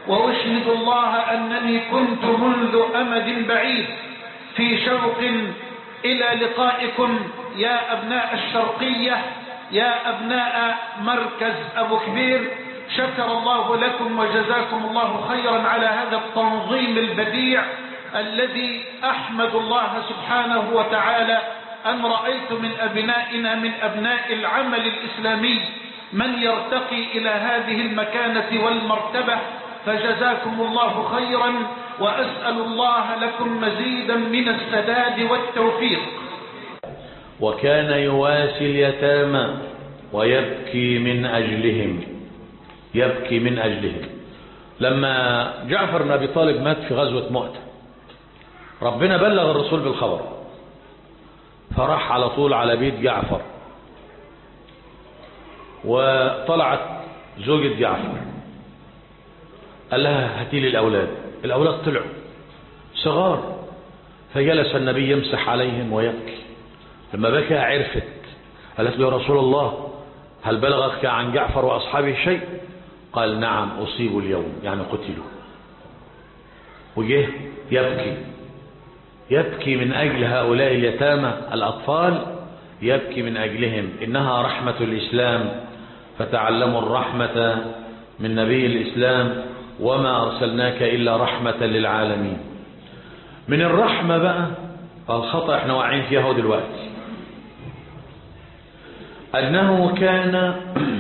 وأشهد الله أنني كنت منذ أمد بعيد في شوق إلى لقائكم يا أبناء الشرقية يا أبناء مركز أبو كبير شكر الله لكم وجزاكم الله خيرا على هذا التنظيم البديع الذي أحمد الله سبحانه وتعالى أن رأيت من أبنائنا من أبناء العمل الإسلامي من يرتقي إلى هذه المكانة والمرتبة فجزاكم الله خيرا وأسأل الله لكم مزيدا من السداد والتوفيق وكان يواسي اليتامى ويبكي من أجلهم يبكي من أجلهم لما جعفر بن أبي طالب مات في غزوة مؤتة ربنا بلغ الرسول بالخبر فراح على طول على بيت جعفر وطلعت زوجة جعفر قال لها هاتي لي الأولاد الأولاد طلعوا صغار فجلس النبي يمسح عليهم ويبكي لما بكى عرفت قالت له يا رسول الله هل بلغك عن جعفر وأصحابه شيء قال نعم أصيبوا اليوم يعني قتلوا وجه يبكي يبكي من أجل هؤلاء اليتامى الأطفال يبكي من أجلهم إنها رحمة الإسلام فتعلموا الرحمة من نبي الإسلام وما أرسلناك إلا رحمة للعالمين من الرحمة بقى الخطأ احنا واقعين فيها هو دلوقتي أنه كان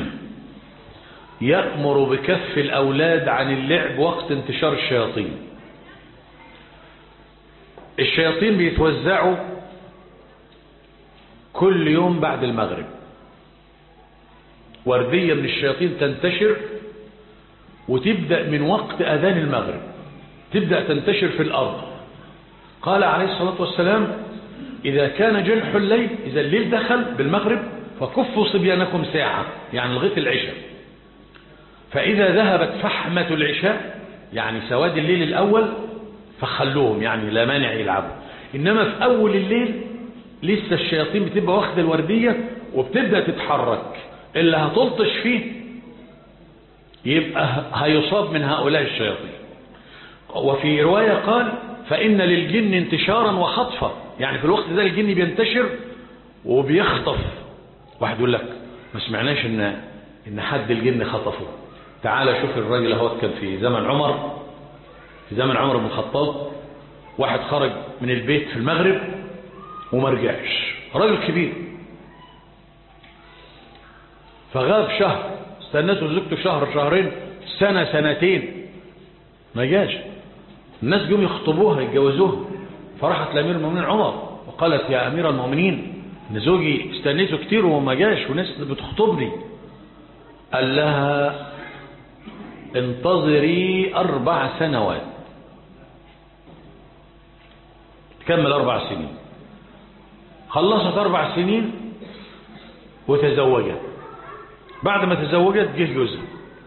يأمر بكف الأولاد عن اللعب وقت انتشار الشياطين الشياطين بيتوزعوا كل يوم بعد المغرب وردية من الشياطين تنتشر وتبدأ من وقت أذان المغرب تبدأ تنتشر في الأرض قال عليه الصلاة والسلام إذا كان جنح الليل إذا الليل دخل بالمغرب فكفوا صبيانكم ساعة يعني لغاية العشاء فإذا ذهبت فحمة العشاء يعني سواد الليل الأول فخلوهم يعني لا مانع يلعبوا إنما في أول الليل لسه الشياطين بتبقى واخدة الوردية وبتبدأ تتحرك اللي هتلطش فيه يبقى هيصاب من هؤلاء الشياطين وفي رواية قال فإن للجن انتشارا وخطفا يعني في الوقت ده الجن بينتشر وبيخطف واحد يقول لك ما سمعناش ان ان حد الجن خطفه تعال شوف الراجل اهوت كان في زمن عمر في زمن عمر بن الخطاب واحد خرج من البيت في المغرب وما رجعش راجل كبير فغاب شهر استنته زوجته شهر شهرين سنة سنتين ما جاش الناس جم يخطبوها يتجوزوها فراحت لأمير المؤمنين عمر وقالت يا أمير المؤمنين ان زوجي استنيته كتير وما جاش وناس بتخطبني قال لها انتظري أربع سنوات تكمل أربع سنين خلصت أربع سنين وتزوجت بعد ما تزوجت جه جوزها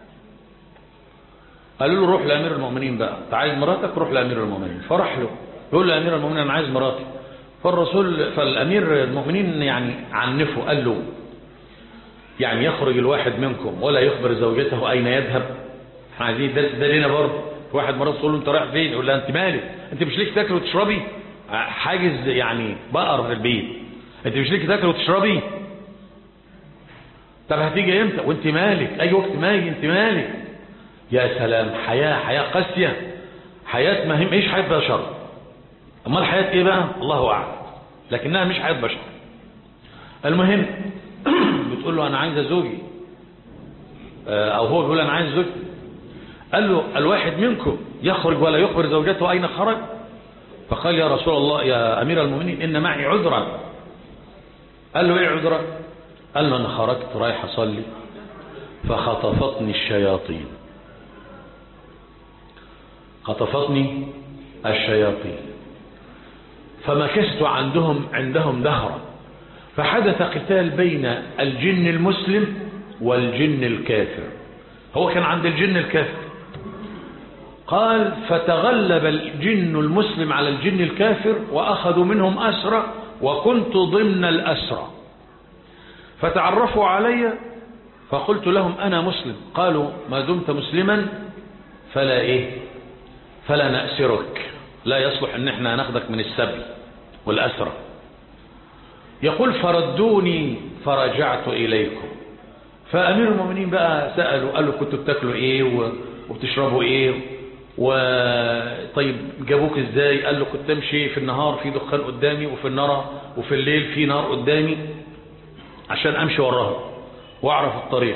قالوا له روح لأمير المؤمنين بقى انت عايز مراتك روح لأمير المؤمنين فرح له يقول لأمير المؤمنين أنا عايز مراتي فالرسول فالأمير المؤمنين يعني عنفه قال له يعني يخرج الواحد منكم ولا يخبر زوجته أين يذهب احنا عايزين ده, ده لنا برضه واحد مرات تقول له انت رايح فين يقول لها انت مالك انت مش ليك تاكل وتشربي حاجز يعني بقر في البيت انت مش ليك تاكل وتشربي طب هتيجي امتى وانت مالك اي وقت ما يجي انت مالك يا سلام حياة حياة قاسية حياة ما هي مش حياة بشر امال حياة ايه بقى الله اعلم لكنها مش حياة بشر المهم بتقول له انا عايزه زوجي او هو بيقول انا عايز زوجتي قال له الواحد منكم يخرج ولا يخبر زوجته اين خرج فقال يا رسول الله يا امير المؤمنين ان معي عذرا قال له ايه عذرا قال له انا خرجت رايح اصلي فخطفتني الشياطين خطفتني الشياطين فمكثت عندهم عندهم دهرا فحدث قتال بين الجن المسلم والجن الكافر هو كان عند الجن الكافر قال فتغلب الجن المسلم على الجن الكافر وأخذوا منهم أسرى وكنت ضمن الأسرى فتعرفوا علي فقلت لهم أنا مسلم قالوا ما دمت مسلما فلا ايه فلا نأسرك لا يصلح ان احنا ناخدك من السبي والأسرة يقول فردوني فرجعت إليكم فأمير المؤمنين بقى سألوا قالوا كنتوا بتاكلوا ايه وبتشربوا ايه وطيب جابوك ازاي قال له كنت امشي في النهار في دخان قدامي وفي النار وفي الليل في نار قدامي عشان امشي وراها واعرف الطريق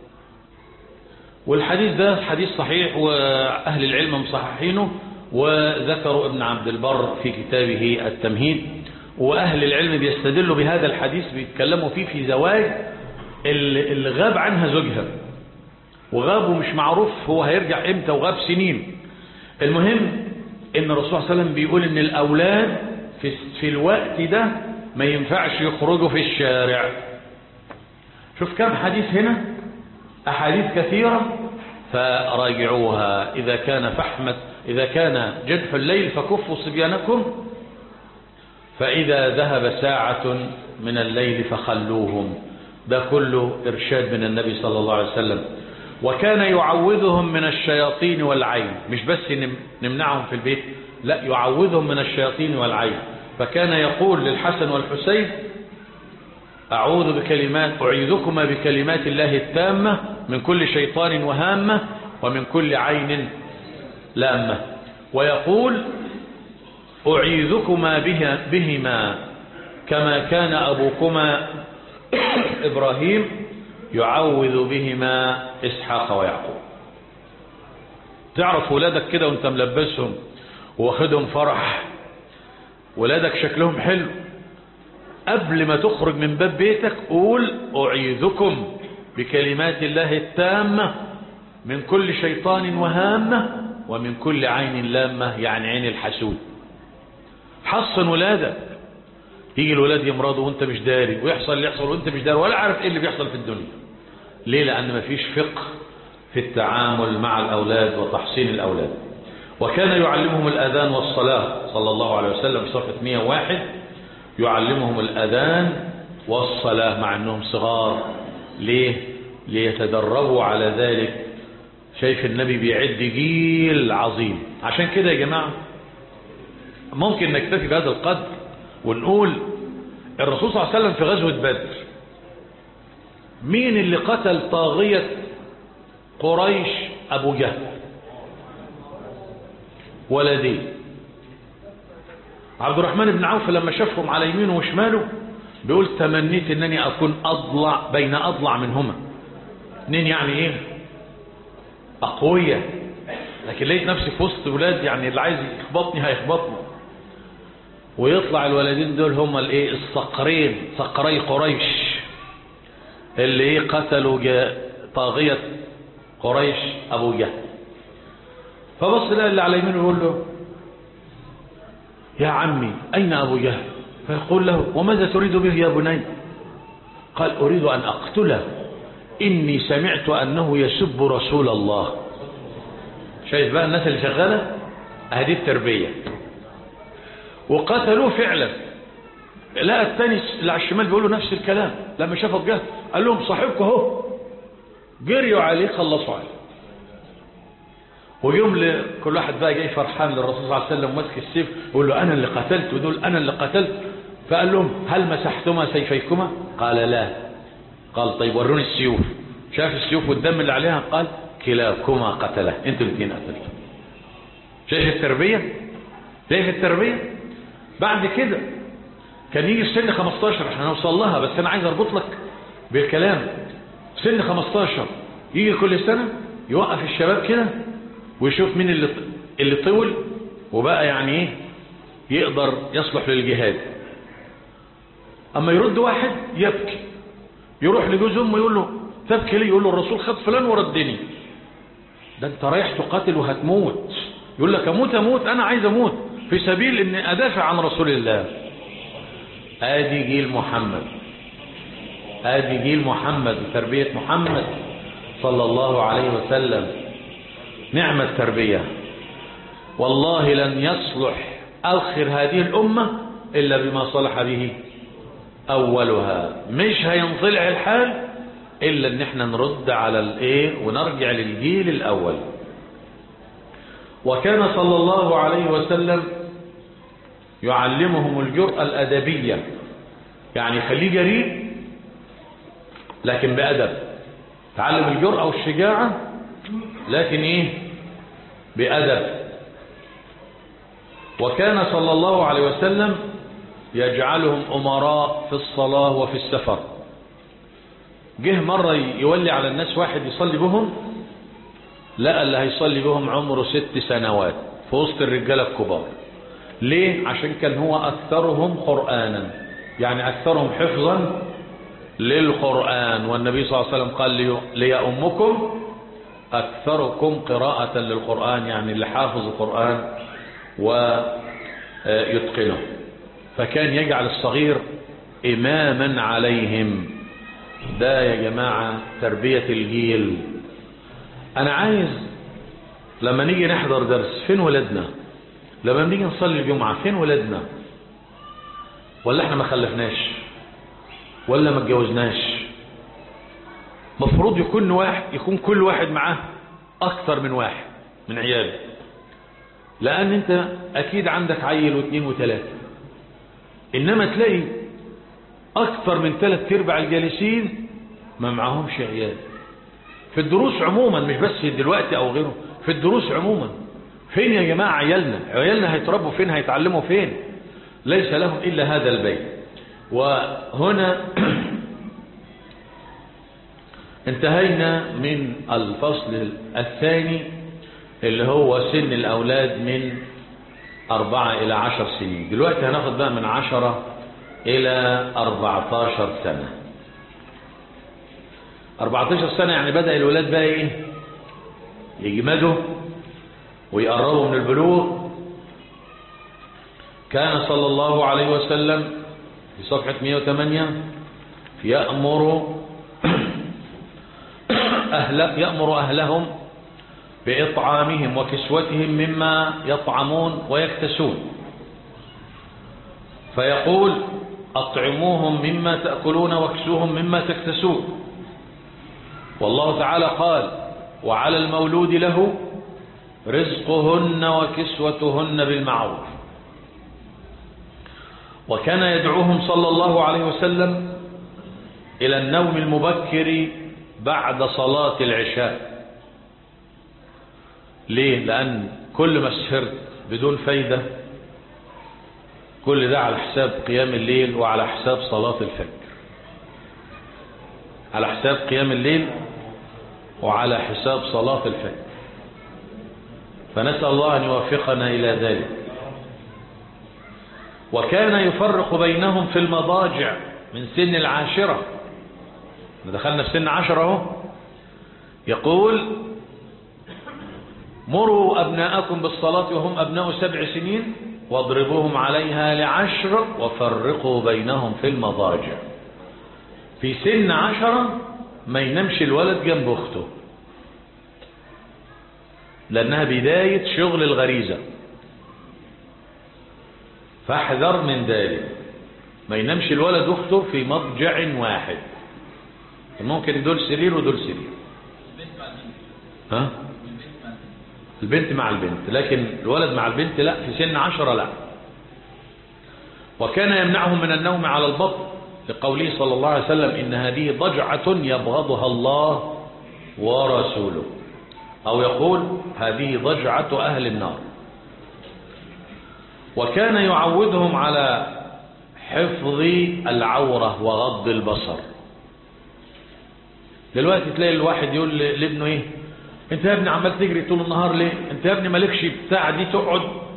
والحديث ده حديث صحيح واهل العلم مصححينه وذكروا ابن عبد البر في كتابه التمهيد واهل العلم بيستدلوا بهذا الحديث بيتكلموا فيه في زواج اللي غاب عنها زوجها وغاب ومش معروف هو هيرجع امتى وغاب سنين المهم ان الرسول صلى الله عليه وسلم بيقول ان الاولاد في, في الوقت ده ما ينفعش يخرجوا في الشارع شوف كم حديث هنا احاديث كثيرة فراجعوها اذا كان فحمة اذا كان جدح الليل فكفوا صبيانكم فاذا ذهب ساعة من الليل فخلوهم ده كله ارشاد من النبي صلى الله عليه وسلم وكان يعوذهم من الشياطين والعين مش بس نمنعهم في البيت لا يعوذهم من الشياطين والعين فكان يقول للحسن والحسين أعوذ بكلمات أعيذكما بكلمات الله التامة من كل شيطان وهامة ومن كل عين لامة ويقول أعيذكما بهما كما كان أبوكما إبراهيم يعوذ بهما إسحاق ويعقوب تعرف ولادك كده وانت ملبسهم واخدهم فرح ولادك شكلهم حلو قبل ما تخرج من باب بيتك قول أعيذكم بكلمات الله التامة من كل شيطان وهامة ومن كل عين لامة يعني عين الحسود حصن ولادك يجي الولاد يمرضوا وانت مش داري ويحصل اللي يحصل وانت مش داري ولا عارف ايه اللي بيحصل في الدنيا ليه لان مفيش فقه في التعامل مع الاولاد وتحصين الاولاد وكان يعلمهم الاذان والصلاة صلى الله عليه وسلم صفحة 101 يعلمهم الاذان والصلاة مع انهم صغار ليه ليتدربوا على ذلك شايف النبي بيعد جيل عظيم عشان كده يا جماعة ممكن نكتفي بهذا القدر ونقول الرسول صلى الله عليه وسلم في غزوة بدر مين اللي قتل طاغية قريش أبو جهل ولديه عبد الرحمن بن عوف لما شافهم على يمينه وشماله بيقول تمنيت انني اكون اضلع بين اضلع منهما اتنين يعني ايه اقوياء لكن لقيت نفسي في وسط ولاد يعني اللي عايز يخبطني هيخبطني ويطلع الولدين دول هم الايه الصقرين صقري قريش اللي ايه قتلوا طاغية قريش ابو جهل فبص لقى اللي على يمينه يقول له يا عمي اين ابو جهل فيقول له وماذا تريد به يا بني قال اريد ان اقتله اني سمعت انه يسب رسول الله شايف بقى الناس اللي شغاله هذه التربيه وقتلوه فعلا لقى الثاني اللي على الشمال بيقول له نفس الكلام لما شاف ابو جهل قال لهم صاحبكم اهو جريوا عليه خلصوا عليه ويوم كل واحد بقى جاي فرحان للرسول صلى الله عليه وسلم ماسك السيف يقول له انا اللي قتلت ودول انا اللي قتلت فقال لهم هل مسحتما سيفيكما قال لا قال طيب وروني السيوف شاف السيوف والدم اللي عليها قال كلاكما قتله انتوا الاثنين قتلتم شايف التربيه شايف التربيه بعد كده كان يجي في سن 15 عشان اوصل لها بس انا عايز اربط لك بالكلام في سن 15 يجي كل سنه يوقف الشباب كده ويشوف مين اللي اللي طول وبقى يعني ايه يقدر يصلح للجهاد اما يرد واحد يبكي يروح لجوز امه يقول له تبكي ليه يقول له الرسول خد فلان وردني ده انت رايح تقاتل وهتموت يقول لك اموت اموت انا عايز اموت في سبيل اني ادافع عن رسول الله ادي جيل محمد ادي جيل محمد وتربية محمد صلى الله عليه وسلم نعم التربية والله لن يصلح اخر هذه الامة الا بما صلح به اولها مش هينصلح الحال الا ان احنا نرد على الايه ونرجع للجيل الاول وكان صلى الله عليه وسلم يعلمهم الجرأة الأدبية يعني يخليه جريء لكن بأدب تعلم الجرأة والشجاعة لكن ايه بأدب وكان صلى الله عليه وسلم يجعلهم أمراء في الصلاة وفي السفر جه مرة يولي على الناس واحد يصلي بهم لقى اللي هيصلي بهم عمره ست سنوات في وسط الرجالة الكبار ليه عشان كان هو أكثرهم قرآنا يعني أكثرهم حفظا للقرآن والنبي صلى الله عليه وسلم قال لي, لي أمكم أكثركم قراءة للقرآن يعني اللي حافظ القرآن ويتقنه فكان يجعل الصغير إماما عليهم ده يا جماعة تربية الجيل أنا عايز لما نيجي نحضر درس فين ولادنا لما نيجي نصلي الجمعة فين ولادنا ولا احنا ما خلفناش ولا ما اتجوزناش مفروض يكون واحد يكون كل واحد معاه اكثر من واحد من عياله لان انت اكيد عندك عيل واثنين وثلاثة انما تلاقي اكثر من ثلاث ارباع الجالسين ما معهمش عيال في الدروس عموما مش بس دلوقتي او غيره في الدروس عموما فين يا جماعة عيالنا عيالنا هيتربوا فين هيتعلموا فين ليس لهم الا هذا البيت وهنا انتهينا من الفصل الثاني اللي هو سن الأولاد من أربعة إلى عشر سنين دلوقتي هناخد بقى من عشرة إلى أربعتاشر سنة أربعتاشر سنة يعني بدأ الولاد بقى إيه يجمدوا ويقربوا من البلوغ كان صلى الله عليه وسلم في صفحة 108 يأمر أهل يأمر أهلهم بإطعامهم وكسوتهم مما يطعمون ويكتسون فيقول أطعموهم مما تأكلون واكسوهم مما تكتسون والله تعالى قال وعلى المولود له رزقهن وكسوتهن بالمعروف وكان يدعوهم صلى الله عليه وسلم إلى النوم المبكر بعد صلاة العشاء ليه لأن كل ما سهرت بدون فايدة كل ده على حساب قيام الليل وعلى حساب صلاة الفجر على حساب قيام الليل وعلى حساب صلاة الفجر فنسأل الله أن يوفقنا إلى ذلك وكان يفرق بينهم في المضاجع من سن العاشرة دخلنا في سن عشرة اهو يقول مروا أبناءكم بالصلاة وهم أبناء سبع سنين واضربوهم عليها لعشر وفرقوا بينهم في المضاجع في سن عشرة ما ينامش الولد جنب أخته لأنها بداية شغل الغريزة فاحذر من ذلك ما ينامش الولد أخته في مضجع واحد ممكن دول سرير ودول سرير ها البنت مع البنت لكن الولد مع البنت لا في سن عشرة لا وكان يمنعهم من النوم على البطن لقوله صلى الله عليه وسلم إن هذه ضجعة يبغضها الله ورسوله أو يقول هذه ضجعة أهل النار وكان يعودهم على حفظ العورة وغض البصر دلوقتي تلاقي الواحد يقول لابنه ايه انت يا ابني عمال تجري طول النهار ليه انت يا ابني مالكش بتاع دي تقعد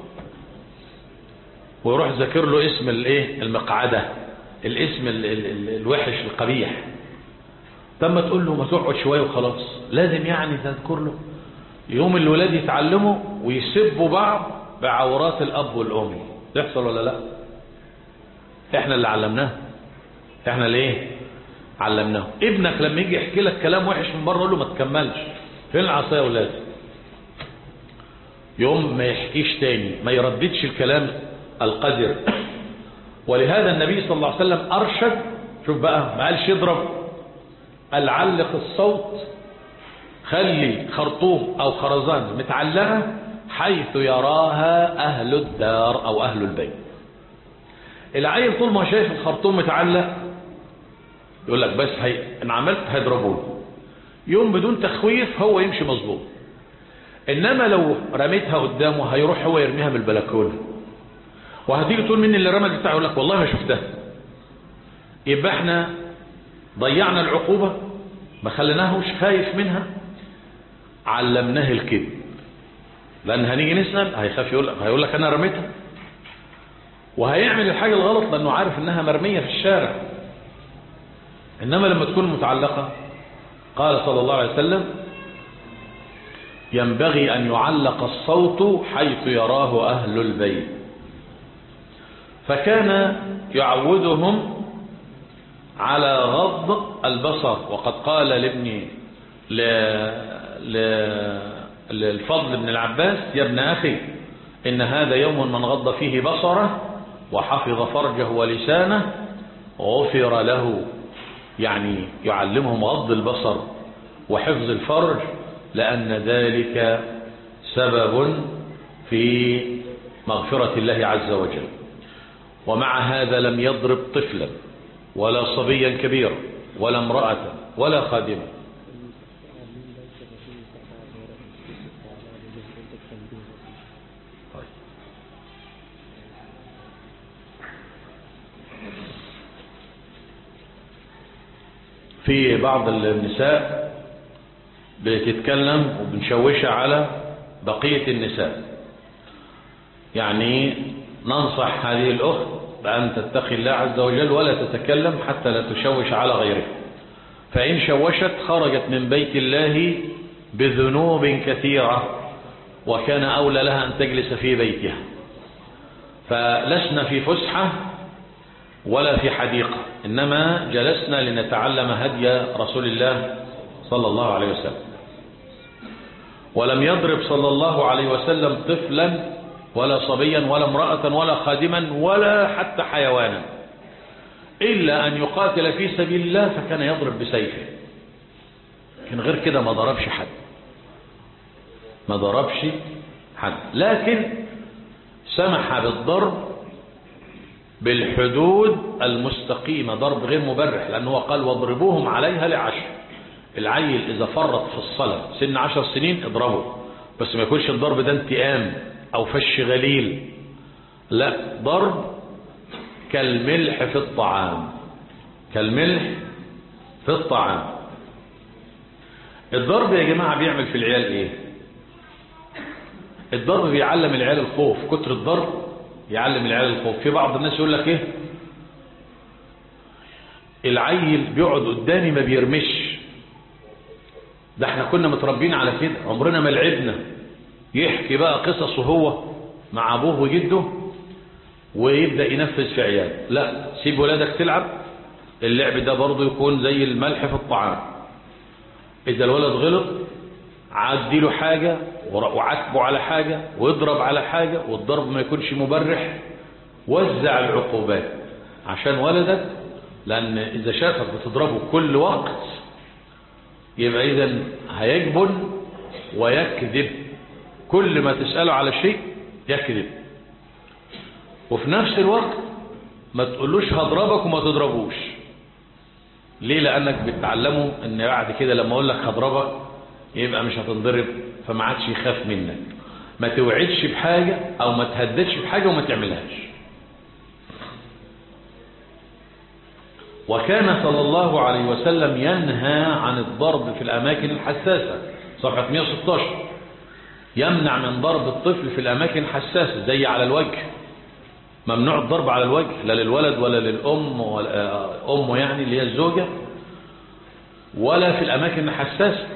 ويروح ذاكر له اسم الايه المقعده الاسم ال ال ال الوحش القبيح تم تقول له ما تقعد شويه وخلاص لازم يعني تذكر له يوم الولاد يتعلموا ويسبوا بعض بعورات الاب والام تحصل ولا لا احنا اللي علمناه احنا اللي ايه علمناه ابنك لما يجي يحكي لك كلام وحش من بره قول له ما تكملش فين العصايه يا ولاد يوم ما يحكيش تاني ما يرددش الكلام القذر ولهذا النبي صلى الله عليه وسلم ارشد شوف بقى ما قالش يضرب قال علق الصوت خلي خرطوم او خرزان متعلقه حيث يراها أهل الدار أو أهل البيت العيل طول ما شايف الخرطوم متعلق يقول لك بس هي ان عملت هيضربوني يوم بدون تخويف هو يمشي مظبوط انما لو رميتها قدامه هيروح هو يرميها من البلكونه وهتيجي تقول مين اللي رمى بتاعه يقول لك والله ما شفتها يبقى احنا ضيعنا العقوبة ما خليناهوش خايف منها علمناه الكذب لان هنيجي نسأل هيخاف يقول هيقول لك انا رميتها وهيعمل الحاجة الغلط لانه عارف انها مرمية في الشارع انما لما تكون متعلقة قال صلى الله عليه وسلم ينبغي ان يعلق الصوت حيث يراه اهل البيت فكان يعودهم على غض البصر وقد قال لابن ل... ل... للفضل بن العباس يا ابن أخي إن هذا يوم من غض فيه بصره وحفظ فرجه ولسانه غفر له يعني يعلمهم غض البصر وحفظ الفرج لأن ذلك سبب في مغفرة الله عز وجل ومع هذا لم يضرب طفلا ولا صبيا كبيرا ولا امرأة ولا خادمة في بعض النساء بتتكلم وبنشوشها على بقية النساء يعني ننصح هذه الأخت بأن تتقي الله عز وجل ولا تتكلم حتى لا تشوش على غيره فإن شوشت خرجت من بيت الله بذنوب كثيرة وكان أولى لها أن تجلس في بيتها فلسنا في فسحة ولا في حديقة إنما جلسنا لنتعلم هدي رسول الله صلى الله عليه وسلم ولم يضرب صلى الله عليه وسلم طفلا ولا صبيا ولا امرأة ولا خادما ولا حتى حيوانا إلا أن يقاتل في سبيل الله فكان يضرب بسيفه لكن غير كده ما ضربش حد ما ضربش حد لكن سمح بالضرب بالحدود المستقيمة ضرب غير مبرح لأنه قال واضربوهم عليها لعشر العيل إذا فرط في الصلاة سن عشر سنين اضربه بس ما يكونش الضرب ده انتقام أو فش غليل لا ضرب كالملح في الطعام كالملح في الطعام الضرب يا جماعة بيعمل في العيال ايه الضرب بيعلم العيال الخوف كتر الضرب يعلم العيال الخوف في بعض الناس يقول لك ايه العيل بيقعد قدامي ما بيرمش ده احنا كنا متربين على كده عمرنا ما لعبنا يحكي بقى قصصه هو مع ابوه وجده ويبدأ ينفذ في عياله لا سيب ولادك تلعب اللعب ده برضه يكون زي الملح في الطعام اذا الولد غلط عدي له حاجة وعاتبه على حاجة واضرب على حاجة والضرب ما يكونش مبرح وزع العقوبات عشان ولدك لأن إذا شافك بتضربه كل وقت يبقى إذا هيجبن ويكذب كل ما تسأله على شيء يكذب وفي نفس الوقت ما تقولوش هضربك وما تضربوش ليه لأنك بتعلمه ان بعد كده لما اقول لك هضربك يبقى مش هتنضرب فما عادش يخاف منك ما توعدش بحاجة او ما تهددش بحاجة وما تعملهاش وكان صلى الله عليه وسلم ينهى عن الضرب في الأماكن الحساسة صفحة 116 يمنع من ضرب الطفل في الأماكن الحساسة زي على الوجه ممنوع الضرب على الوجه لا للولد ولا للأم ولا أمه يعني اللي هي الزوجة ولا في الأماكن الحساسة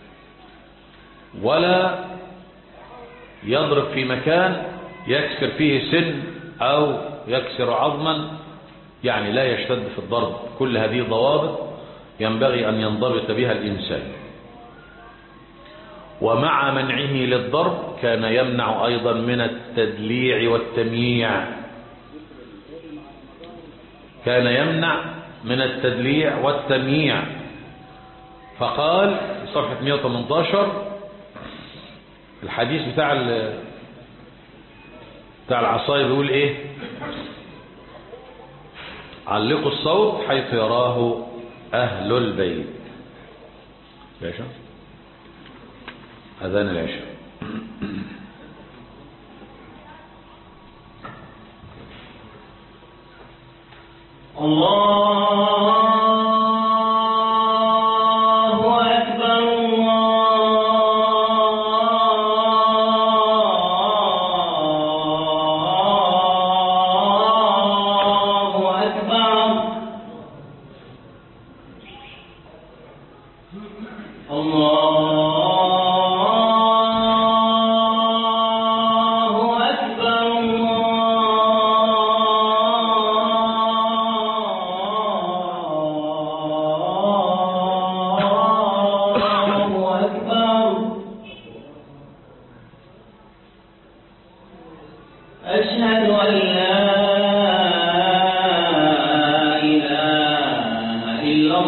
ولا يضرب في مكان يكسر فيه سن أو يكسر عظما يعني لا يشتد في الضرب كل هذه ضوابط ينبغي أن ينضبط بها الإنسان ومع منعه للضرب كان يمنع أيضا من التدليع والتمييع كان يمنع من التدليع والتمييع فقال في صفحة 118 الحديث بتاع بتاع العصاية بيقول ايه علقوا الصوت حيث يراه اهل البيت باشا اذان العشاء الله أكبر الله أكبر الله أكبر الله أكبر أشهد أن لا إله إلا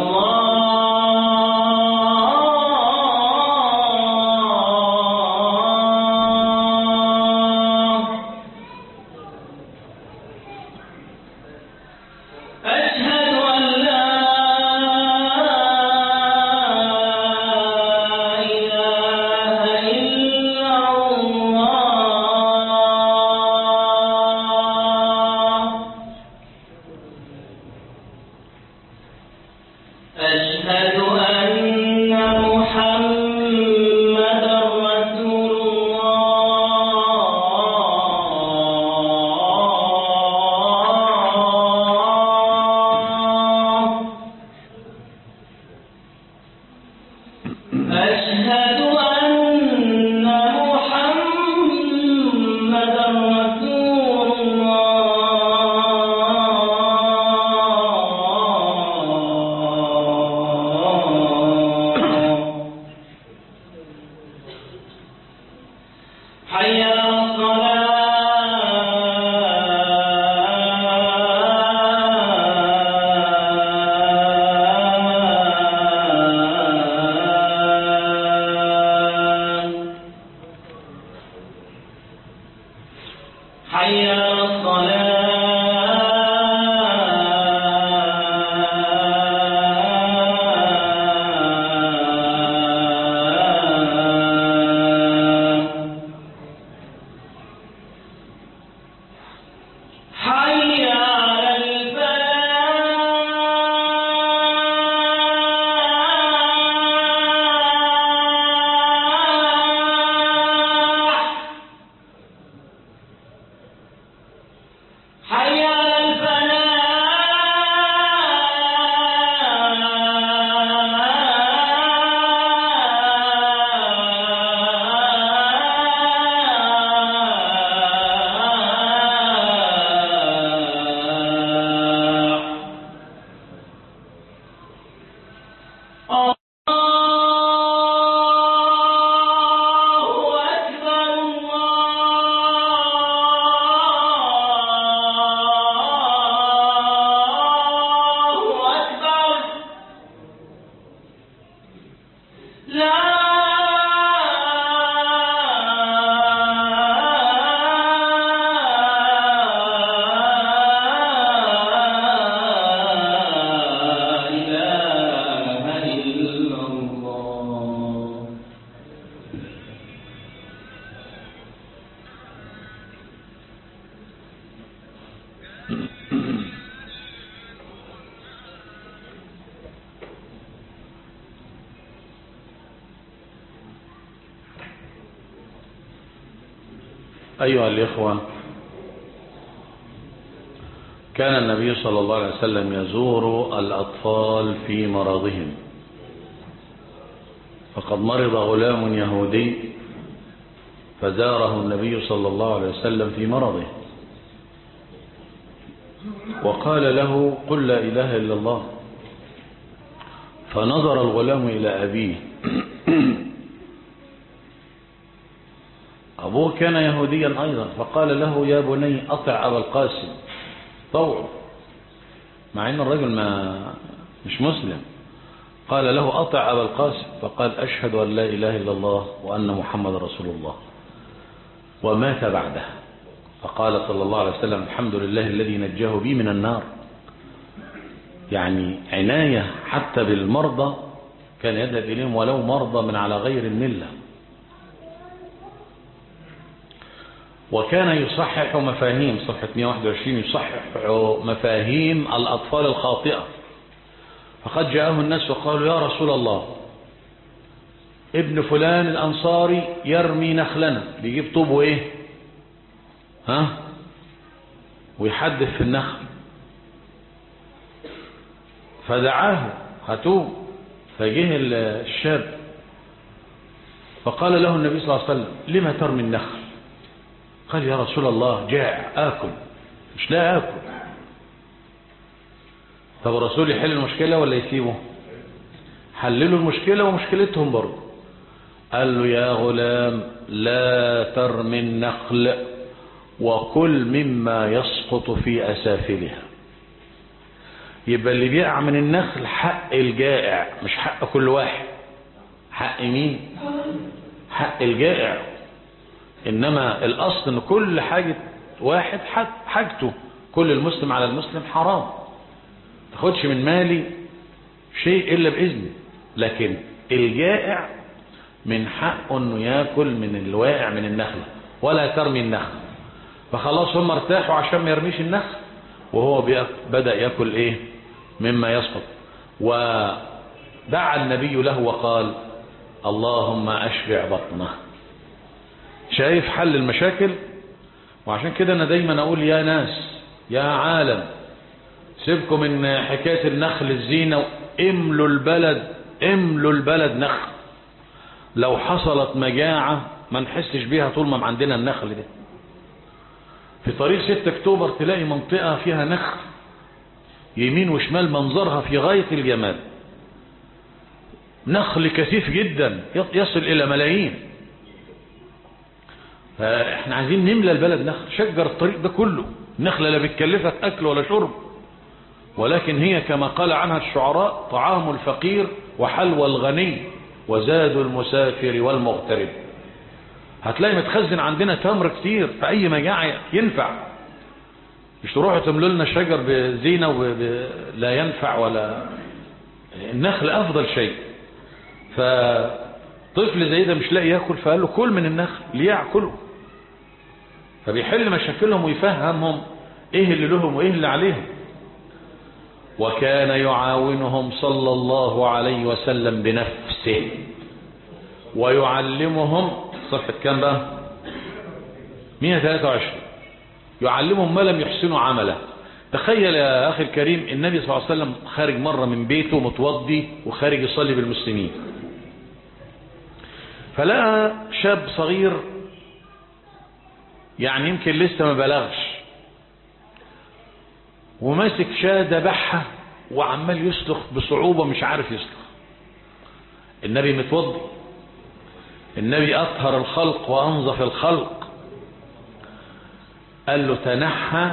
الله أشهد أن لا إله إلا الله أشهد أن محمدا رسول الله أشهد أن محمدا رسول الله حي على الصلاة حي على الصلاة حي على الفلاح حي على الفلاح الله أكبر الله أكبر لا إله إلا الله أيها الإخوة كان النبي صلى الله عليه وسلم يزور الأطفال في مرضهم فقد مرض غلام يهودي فزاره النبي صلى الله عليه وسلم في مرضه وقال له قل لا إله إلا الله فنظر الغلام إلى أبيه أبوه كان يهوديا أيضا فقال له يا بني أطع أبا القاسم طوعه مع أن الرجل ما مش مسلم قال له أطع أبا القاسم فقال أشهد أن لا إله إلا الله وأن محمد رسول الله ومات بعدها فقال صلى الله عليه وسلم الحمد لله الذي نجاه بي من النار يعني عناية حتى بالمرضى كان يذهب إليهم ولو مرضى من على غير الملة وكان يصحح مفاهيم صفحة 121 يصحح مفاهيم الأطفال الخاطئة فقد جاءه الناس وقالوا يا رسول الله ابن فلان الأنصاري يرمي نخلنا بيجيب طوب وإيه ها ويحدث في النخل فدعاه هاتوه فجه الشاب فقال له النبي صلى الله عليه وسلم لما ترمي النخل قال يا رسول الله جاع آكل مش لا آكل طب الرسول يحل المشكلة ولا يسيبه حللوا المشكلة ومشكلتهم برضه قال له يا غلام لا ترمي النخل وكل مما يسقط في أسافلها يبقى اللي بيقع من النخل حق الجائع مش حق كل واحد حق مين حق الجائع إنما الأصل أن كل حاجة واحد حق حاجته كل المسلم على المسلم حرام تاخدش من مالي شيء إلا بإذنه لكن الجائع من حقه أنه يأكل من الواقع من النخلة ولا ترمي النخل فخلاص هم ارتاحوا عشان ما يرميش النخل وهو بدأ يأكل إيه مما يسقط ودعا النبي له وقال اللهم أشبع بطنه شايف حل المشاكل وعشان كده أنا دايما أقول يا ناس يا عالم سيبكم من حكاية النخل الزينة املوا البلد املوا البلد نخل لو حصلت مجاعة ما نحسش بيها طول ما عندنا النخل ده في طريق 6 اكتوبر تلاقي منطقة فيها نخل يمين وشمال منظرها في غاية الجمال نخل كثيف جدا يصل الى ملايين فاحنا عايزين نملى البلد نخل شجر الطريق ده كله النخلة لا بتكلفك اكل ولا شرب ولكن هي كما قال عنها الشعراء طعام الفقير وحلوى الغني وزاد المسافر والمغترب هتلاقي متخزن عندنا تمر كتير في اي مجاعة ينفع مش تروحوا تملوا لنا شجر بزينة وب... لا ينفع ولا النخل افضل شيء فطفل زي ده مش لاقي ياكل فقال له كل من النخل ليأكله فبيحل مشاكلهم ويفهمهم ايه اللي لهم وايه اللي عليهم وكان يعاونهم صلى الله عليه وسلم بنفسه ويعلمهم صفحة كام بقى 123 يعلمهم ما لم يحسنوا عمله تخيل يا أخي الكريم النبي صلى الله عليه وسلم خارج مرة من بيته متوضي وخارج يصلي بالمسلمين فلقى شاب صغير يعني يمكن لسه ما بلغش وماسك شاة ذبحها وعمال يسلخ بصعوبة مش عارف يسلخ النبي متوضي النبي أطهر الخلق وأنظف الخلق قال له تنحى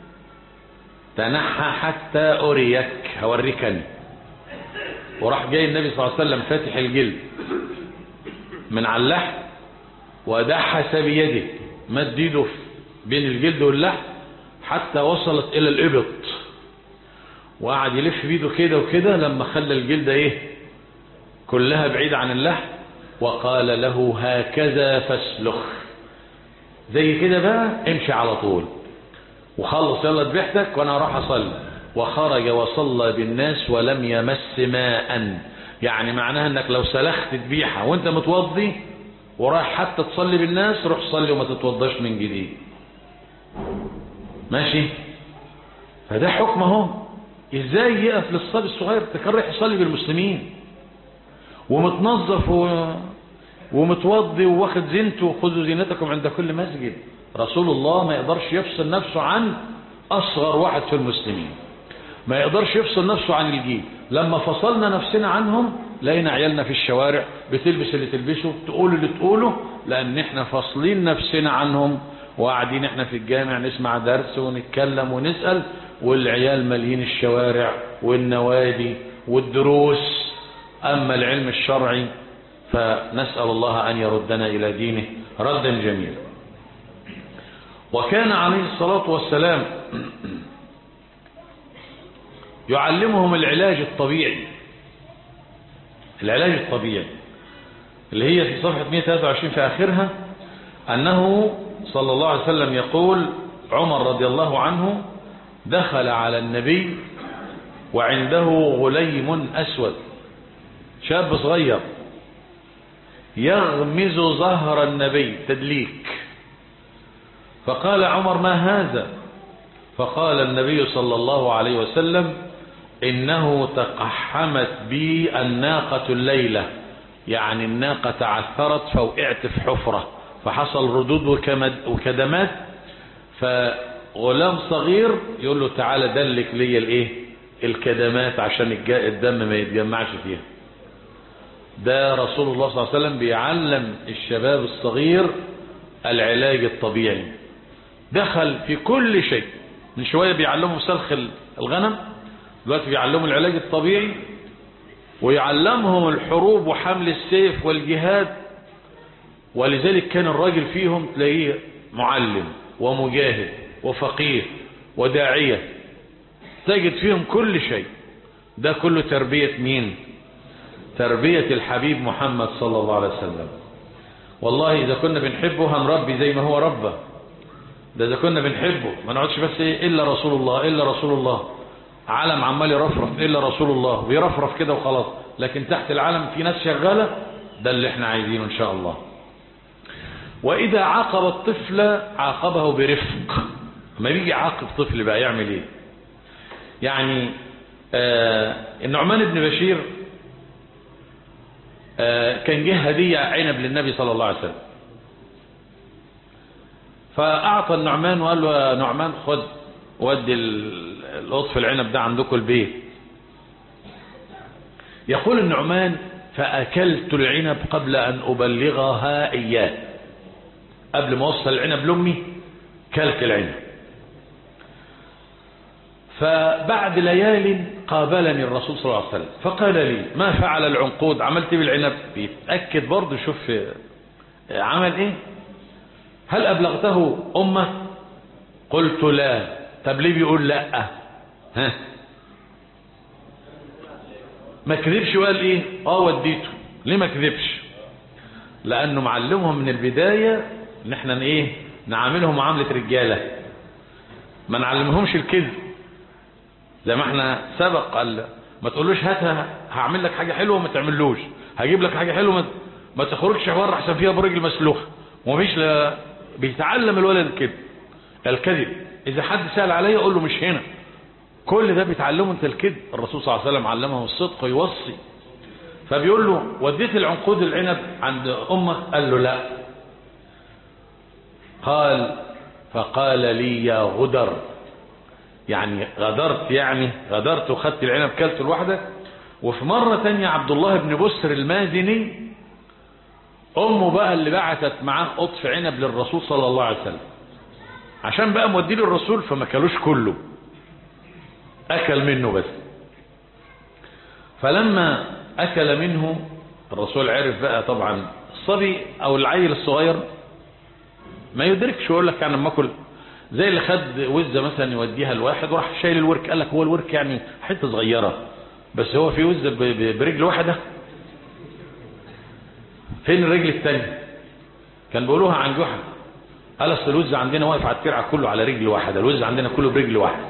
تنحى حتى أريك هوريكني وراح جاي النبي صلى الله عليه وسلم فاتح الجلد من على اللحم ودحس بيده مد ايده بين الجلد واللحم حتى وصلت الى الابط وقعد يلف بيده كده وكده لما خلى الجلد ايه كلها بعيد عن اللحم وقال له هكذا فاسلخ زي كده بقى امشي على طول وخلص يلا ذبحتك وانا راح اصلي وخرج وصلى بالناس ولم يمس ماء يعني معناها انك لو سلخت ذبيحه وانت متوضي ورايح حتى تصلي بالناس روح صلي وما تتوضاش من جديد ماشي فده حكم اهو ازاي يقف للصبي الصغير تكون رايح يصلي بالمسلمين ومتنظف و... ومتوضي واخد زينته خذوا زينتكم عند كل مسجد رسول الله ما يقدرش يفصل نفسه عن اصغر واحد في المسلمين ما يقدرش يفصل نفسه عن الجيل لما فصلنا نفسنا عنهم لقينا عيالنا في الشوارع بتلبس اللي تلبسه تقول اللي تقوله لان احنا فاصلين نفسنا عنهم وقاعدين احنا في الجامع نسمع درس ونتكلم ونسأل والعيال مالين الشوارع والنوادي والدروس اما العلم الشرعي فنسأل الله ان يردنا الى دينه ردا جميلا وكان عليه الصلاة والسلام يعلمهم العلاج الطبيعي العلاج الطبيعي اللي هي في صفحة 123 في آخرها أنه صلى الله عليه وسلم يقول عمر رضي الله عنه دخل على النبي وعنده غليم أسود شاب صغير يغمز ظهر النبي تدليك فقال عمر ما هذا فقال النبي صلى الله عليه وسلم إنه تقحمت بي الناقة الليلة يعني الناقة تعثرت فوقعت في حفرة فحصل ردود وكمد- وكدمات فغلام صغير يقول له تعالى دلك لي الايه الكدمات عشان الج- الدم ما يتجمعش فيها ده رسول الله صلى الله عليه وسلم بيعلم الشباب الصغير العلاج الطبيعي دخل في كل شيء من شوية بيعلمهم سلخ الغنم دلوقتي بيعلمهم العلاج الطبيعي ويعلمهم الحروب وحمل السيف والجهاد ولذلك كان الراجل فيهم تلاقيه معلم ومجاهد وفقيه وداعية تجد فيهم كل شيء ده كله تربية مين تربية الحبيب محمد صلى الله عليه وسلم والله إذا كنا بنحبه هنربي زي ما هو ربه ده إذا كنا بنحبه ما نقعدش بس إيه إلا رسول الله إلا رسول الله علم عمال يرفرف إلا رسول الله ويرفرف كده وخلاص لكن تحت العلم في ناس شغالة ده اللي احنا عايزينه إن شاء الله وإذا عاقب الطفل عاقبه برفق ما بيجي يعاقب طفل بقى يعمل ايه يعني آه النعمان بن بشير آه كان جه هدية عنب للنبي صلى الله عليه وسلم فأعطى النعمان وقال له يا نعمان خد ودي ال- القطف العنب ده عندكم البيت يقول النعمان فأكلت العنب قبل أن أبلغها إياه قبل ما أوصل العنب لأمي كلت العنب فبعد ليال قابلني الرسول صلى الله عليه وسلم فقال لي ما فعل العنقود عملت بالعنب بيتأكد برضه شوف عمل ايه هل أبلغته أمه قلت لا طب ليه بيقول لا ها ما كذبش وقال ايه اه وديته ليه ما كذبش لانه معلمهم من البداية ان احنا ايه نعاملهم معاملة رجالة ما نعلمهمش الكذب زي ما احنا سبق قال ما تقولوش هاتها هعمل لك حاجة حلوة وما تعملوش هجيب لك حاجة حلوة ما, ما تخرجش بره احسن فيها برجل مسلوخة ومفيش لا بيتعلم الولد الكذب الكذب اذا حد سأل عليا اقول له مش هنا كل ده بيتعلمه انت الكذب الرسول صلى الله عليه وسلم علمه الصدق ويوصي فبيقول له وديت العنقود العنب عند امك قال له لا قال فقال لي يا غدر يعني غدرت يعني غدرت وخدت العنب كلت لوحدك وفي مرة تانية عبد الله بن بسر المازني امه بقى اللي بعتت معاه قطف عنب للرسول صلى الله عليه وسلم عشان بقى موديه للرسول فما كلوش كله اكل منه بس فلما اكل منه الرسول عرف بقى طبعا الصبي او العيل الصغير ما يدركش يقول لك انا لما اكل زي اللي خد وزه مثلا يوديها لواحد وراح شايل الورك قال لك هو الورك يعني حته صغيره بس هو في وزه ب- ب- برجل واحده فين الرجل الثانيه كان بيقولوها عن جحا قال اصل الوز عندنا واقف على الترعه كله على رجل واحده الوز عندنا كله برجل واحده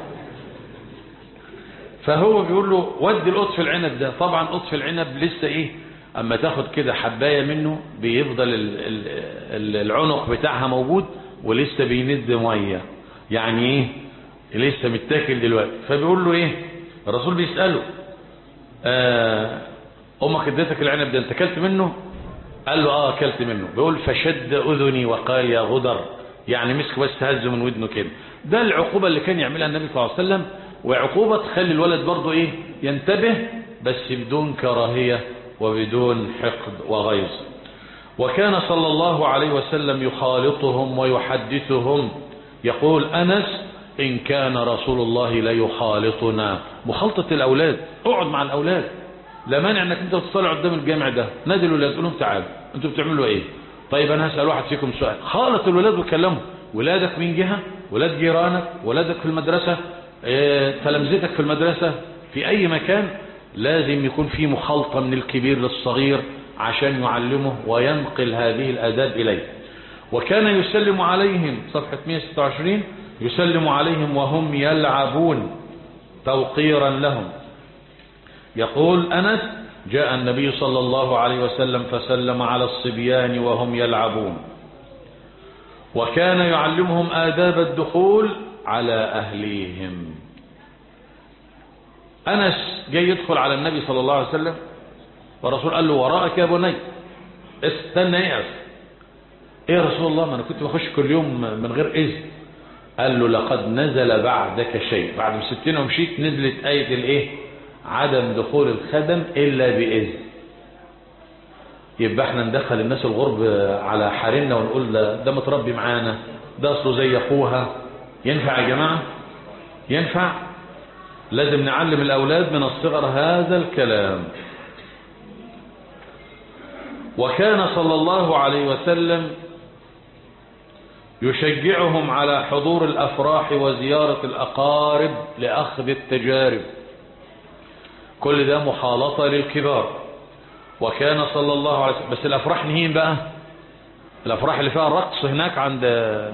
فهو بيقول له ودي القطف العنب ده طبعا قطف العنب لسه ايه اما تاخد كده حبايه منه بيفضل ال- ال- ال- العنق بتاعها موجود ولسه بيند ميه يعني ايه لسه متاكل دلوقتي فبيقول له ايه الرسول بيساله آه امك اديتك العنب ده انت اكلت منه قال له اه اكلت منه بيقول فشد اذني وقال يا غدر يعني مسك بس هزه من ودنه كده ده العقوبه اللي كان يعملها النبي صلى الله عليه وسلم وعقوبه تخلي الولد برضه ايه ينتبه بس بدون كراهيه وبدون حقد وغيظ وكان صلى الله عليه وسلم يخالطهم ويحدثهم يقول أنس إن كان رسول الله ليخالطنا مخالطة الأولاد اقعد مع الأولاد لا مانع انك انت تطلع قدام الجامع ده نادي الولاد قول لهم تعالوا انتوا بتعملوا ايه طيب انا هسأل واحد فيكم سؤال خالط الولاد وكلمهم ولادك من جهة ولاد جيرانك ولادك في المدرسة اه تلامذتك في المدرسة في أي مكان لازم يكون في مخالطة من الكبير للصغير عشان يعلمه وينقل هذه الآداب إليه وكان يسلم عليهم صفحة 126 يسلم عليهم وهم يلعبون توقيرا لهم يقول أنس جاء النبي صلى الله عليه وسلم فسلم على الصبيان وهم يلعبون وكان يعلمهم آداب الدخول على أهليهم أنس جاي يدخل على النبي صلى الله عليه وسلم والرسول قال له وراءك يا بني استنى اقف ايه يا رسول الله ما انا كنت بخش كل يوم من غير اذن قال له لقد نزل بعدك شيء بعد ما سبتنا ومشيت نزلت آية الايه عدم دخول الخدم الا باذن يبقى احنا ندخل الناس الغرب على حارنا ونقول ده, ده متربي معانا ده اصله زي اخوها ينفع يا جماعة ينفع لازم نعلم الاولاد من الصغر هذا الكلام وكان صلى الله عليه وسلم يشجعهم على حضور الأفراح وزيارة الأقارب لأخذ التجارب كل ده مخالطة للكبار وكان صلى الله عليه وسلم بس الأفراح نهين بقى الأفراح اللي فيها الرقص هناك عند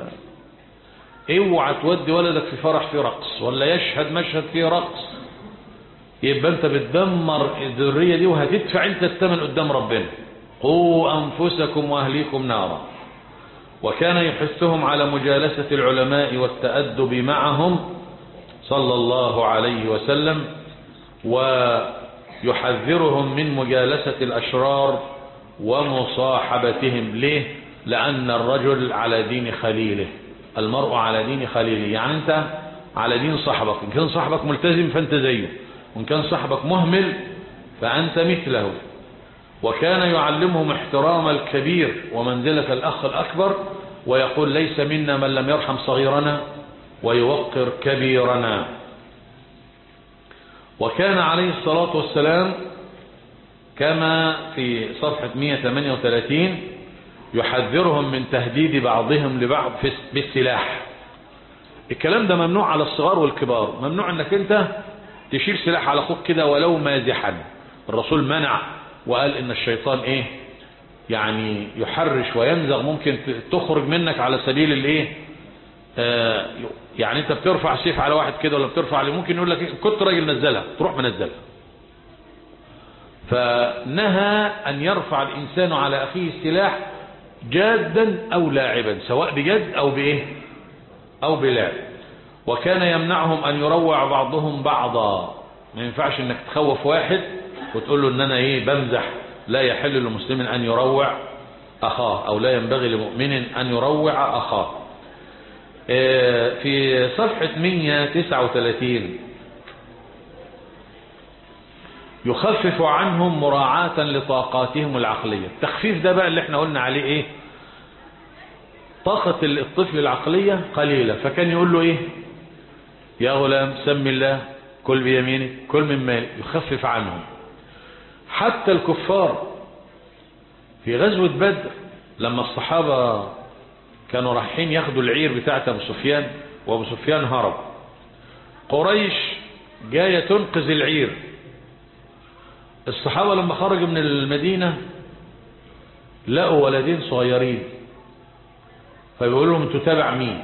اوعى تودي ولدك في فرح فيه رقص ولا يشهد مشهد فيه رقص يبقى انت بتدمر الذرية دي وهتدفع انت الثمن قدام ربنا قوا أنفسكم وأهليكم نارا وكان يحثهم على مجالسة العلماء والتأدب معهم صلى الله عليه وسلم ويحذرهم من مجالسة الأشرار ومصاحبتهم ليه لأن الرجل على دين خليله المرء على دين خليله يعني أنت على دين صاحبك إن كان صاحبك ملتزم فأنت زيه وإن كان صاحبك مهمل فأنت مثله وكان يعلمهم احترام الكبير ومنزلة الأخ الأكبر ويقول ليس منا من لم يرحم صغيرنا ويوقر كبيرنا وكان عليه الصلاة والسلام كما في صفحة 138 يحذرهم من تهديد بعضهم لبعض بالسلاح الكلام ده ممنوع على الصغار والكبار ممنوع انك انت تشيل سلاح على اخوك كده ولو مازحا الرسول منع وقال ان الشيطان ايه يعني يحرش وينزغ ممكن تخرج منك على سبيل الايه آه يعني انت بترفع سيف على واحد كده ولا بترفع عليه ممكن يقول لك كنت راجل نزلها تروح منزلها فنهى ان يرفع الانسان على اخيه السلاح جادا او لاعبا سواء بجد او بايه او بلعب وكان يمنعهم ان يروع بعضهم بعضا ما ينفعش انك تخوف واحد وتقول له ان انا ايه بمزح لا يحل لمسلم ان يروع اخاه او لا ينبغي لمؤمن ان يروع اخاه في صفحة 139 يخفف عنهم مراعاة لطاقاتهم العقلية التخفيف ده بقى اللي احنا قلنا عليه ايه طاقة الطفل العقلية قليلة فكان يقول له ايه يا غلام سم الله كل بيمينك كل من مالك يخفف عنهم حتى الكفار في غزوة بدر لما الصحابة كانوا رايحين ياخدوا العير بتاعت ابو سفيان وابو سفيان هرب قريش جاية تنقذ العير الصحابة لما خرجوا من المدينة لقوا ولدين صغيرين فبيقولوا لهم انتوا تابع مين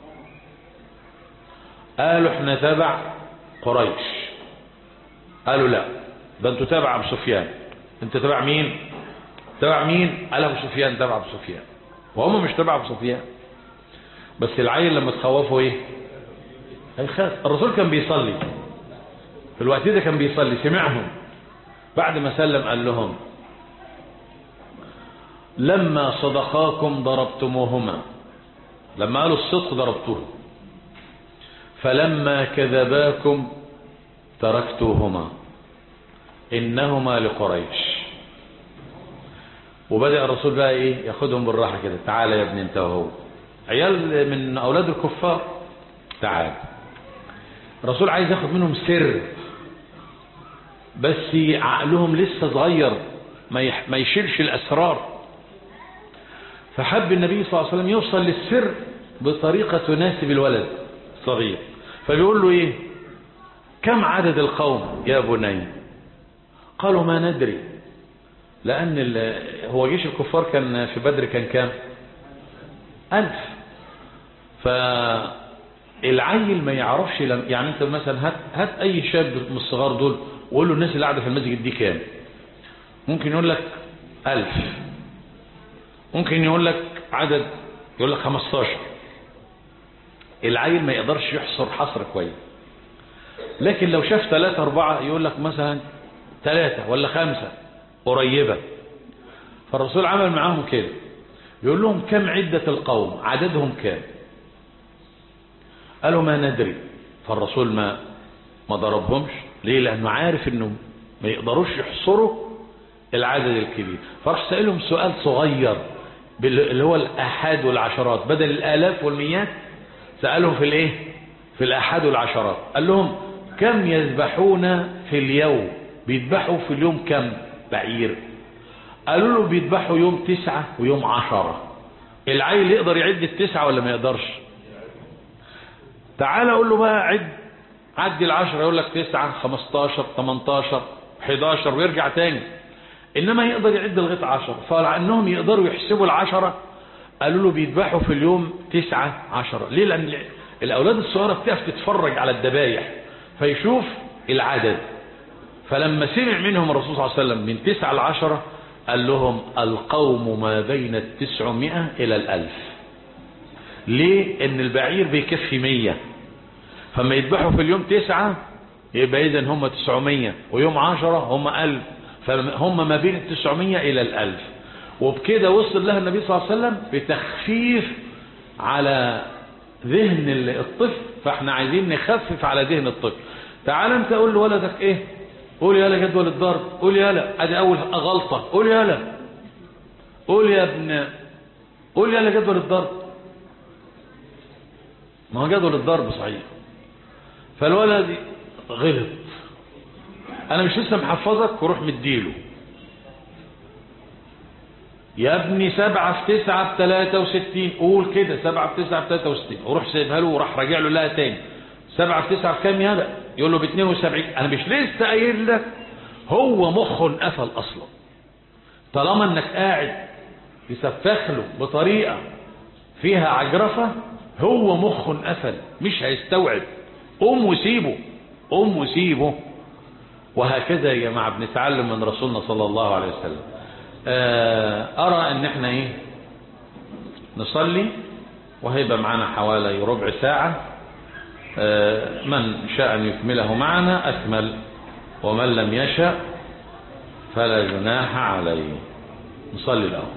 قالوا احنا تابع قريش قالوا لا ده انتوا تابع ابو سفيان انت تابع مين تابع مين قال ابو سفيان تابع ابو سفيان وهم مش تابع ابو سفيان بس العيل لما تخوفوا ايه هيخاف الرسول كان بيصلي في الوقت ده كان بيصلي سمعهم بعد ما سلم قال لهم لما صدقاكم ضربتموهما لما قالوا الصدق ضربتوه فلما كذباكم تركتوهما إنهما لقريش وبدأ الرسول بقى إيه ياخدهم بالراحة كده تعالى يا ابن انت وهو عيال من أولاد الكفار تعال الرسول عايز ياخد منهم سر بس عقلهم لسه صغير ما يح... ما يشيلش الأسرار فحب النبي صلى الله عليه وسلم يوصل للسر بطريقة تناسب الولد الصغير فبيقول له ايه كم عدد القوم يا بني قالوا ما ندري لأن ال- هو جيش الكفار كان في بدر كان كام ألف فالعيل ما يعرفش لم يعني انت مثلا هات, هات اي شاب من الصغار دول وقول له الناس اللي قاعدة في المسجد دي كام ممكن يقول لك ألف ممكن يقول لك عدد يقول لك 15 العيل ما يقدرش يحصر حصر كويس لكن لو شاف ثلاثة أربعة يقول لك مثلا ثلاثة ولا خمسة قريبة فالرسول عمل معاهم كده يقول لهم كم عدة القوم عددهم كام قالوا ما ندري فالرسول ما ما ضربهمش ليه لأنه عارف أنه ما يقدروش يحصروا العدد الكبير فراح سألهم سؤال صغير بال- اللي هو الآحاد والعشرات بدل الآلاف والمئات سألهم في الايه في الآحاد والعشرات قال لهم كم يذبحون في اليوم بيذبحوا في اليوم كم بعير قالوا له بيذبحوا يوم تسعة ويوم عشرة العيل يقدر يعد التسعة ولا ما يقدرش تعال اقول له بقى عد عدي العشرة يقول لك تسعة خمستاشر تمنتاشر حداشر ويرجع تاني انما يقدر يعد لغاية عشرة فلأنهم يقدروا يحسبوا العشرة قالوا له بيذبحوا في اليوم تسعة عشرة ليه لأن الأولاد الصغيرة بتقف تتفرج على الذبايح فيشوف العدد فلما سمع منهم الرسول صلى الله عليه وسلم من تسعة لعشرة قال لهم القوم ما بين التسعمائة إلى الألف ليه ان البعير بيكفي مية فما يذبحوا في اليوم تسعة يبقى اذا هم تسعمية ويوم عشرة هم ألف فهم ما بين التسعمية إلى الألف وبكده وصل لها النبي صلى الله عليه وسلم بتخفيف على ذهن الطفل فاحنا عايزين نخفف على ذهن الطفل تعال انت قول لولدك ايه قول يالا جدول الضرب قول يالا ادي اول غلطة قول يالا قول يا ابن قول يالا جدول الضرب ما هو جدول الضرب صحيح فالولد غلط انا مش لسه محفظك وروح مديله يا ابني سبعة في تسعة بتلاتة وستين قول كده سبعة في تسعة بتلاتة وستين وروح سيبها له وراح راجع له لها تاني سبعة في تسعة في كام يالا يقول له باتنين وسبعين انا مش لسه قايل لك هو مخه انقفل اصلا طالما انك قاعد تسفخ له بطريقة فيها عجرفة هو مخه انقفل مش هيستوعب قوم وسيبه قوم وسيبه وهكذا يا جماعة بنتعلم من رسولنا صلى الله عليه وسلم أرى أن احنا إيه نصلي وهيبقى معنا حوالي ربع ساعة من شاء أن يكمله معنا أكمل ومن لم يشاء فلا جناح عليه نصلي الأول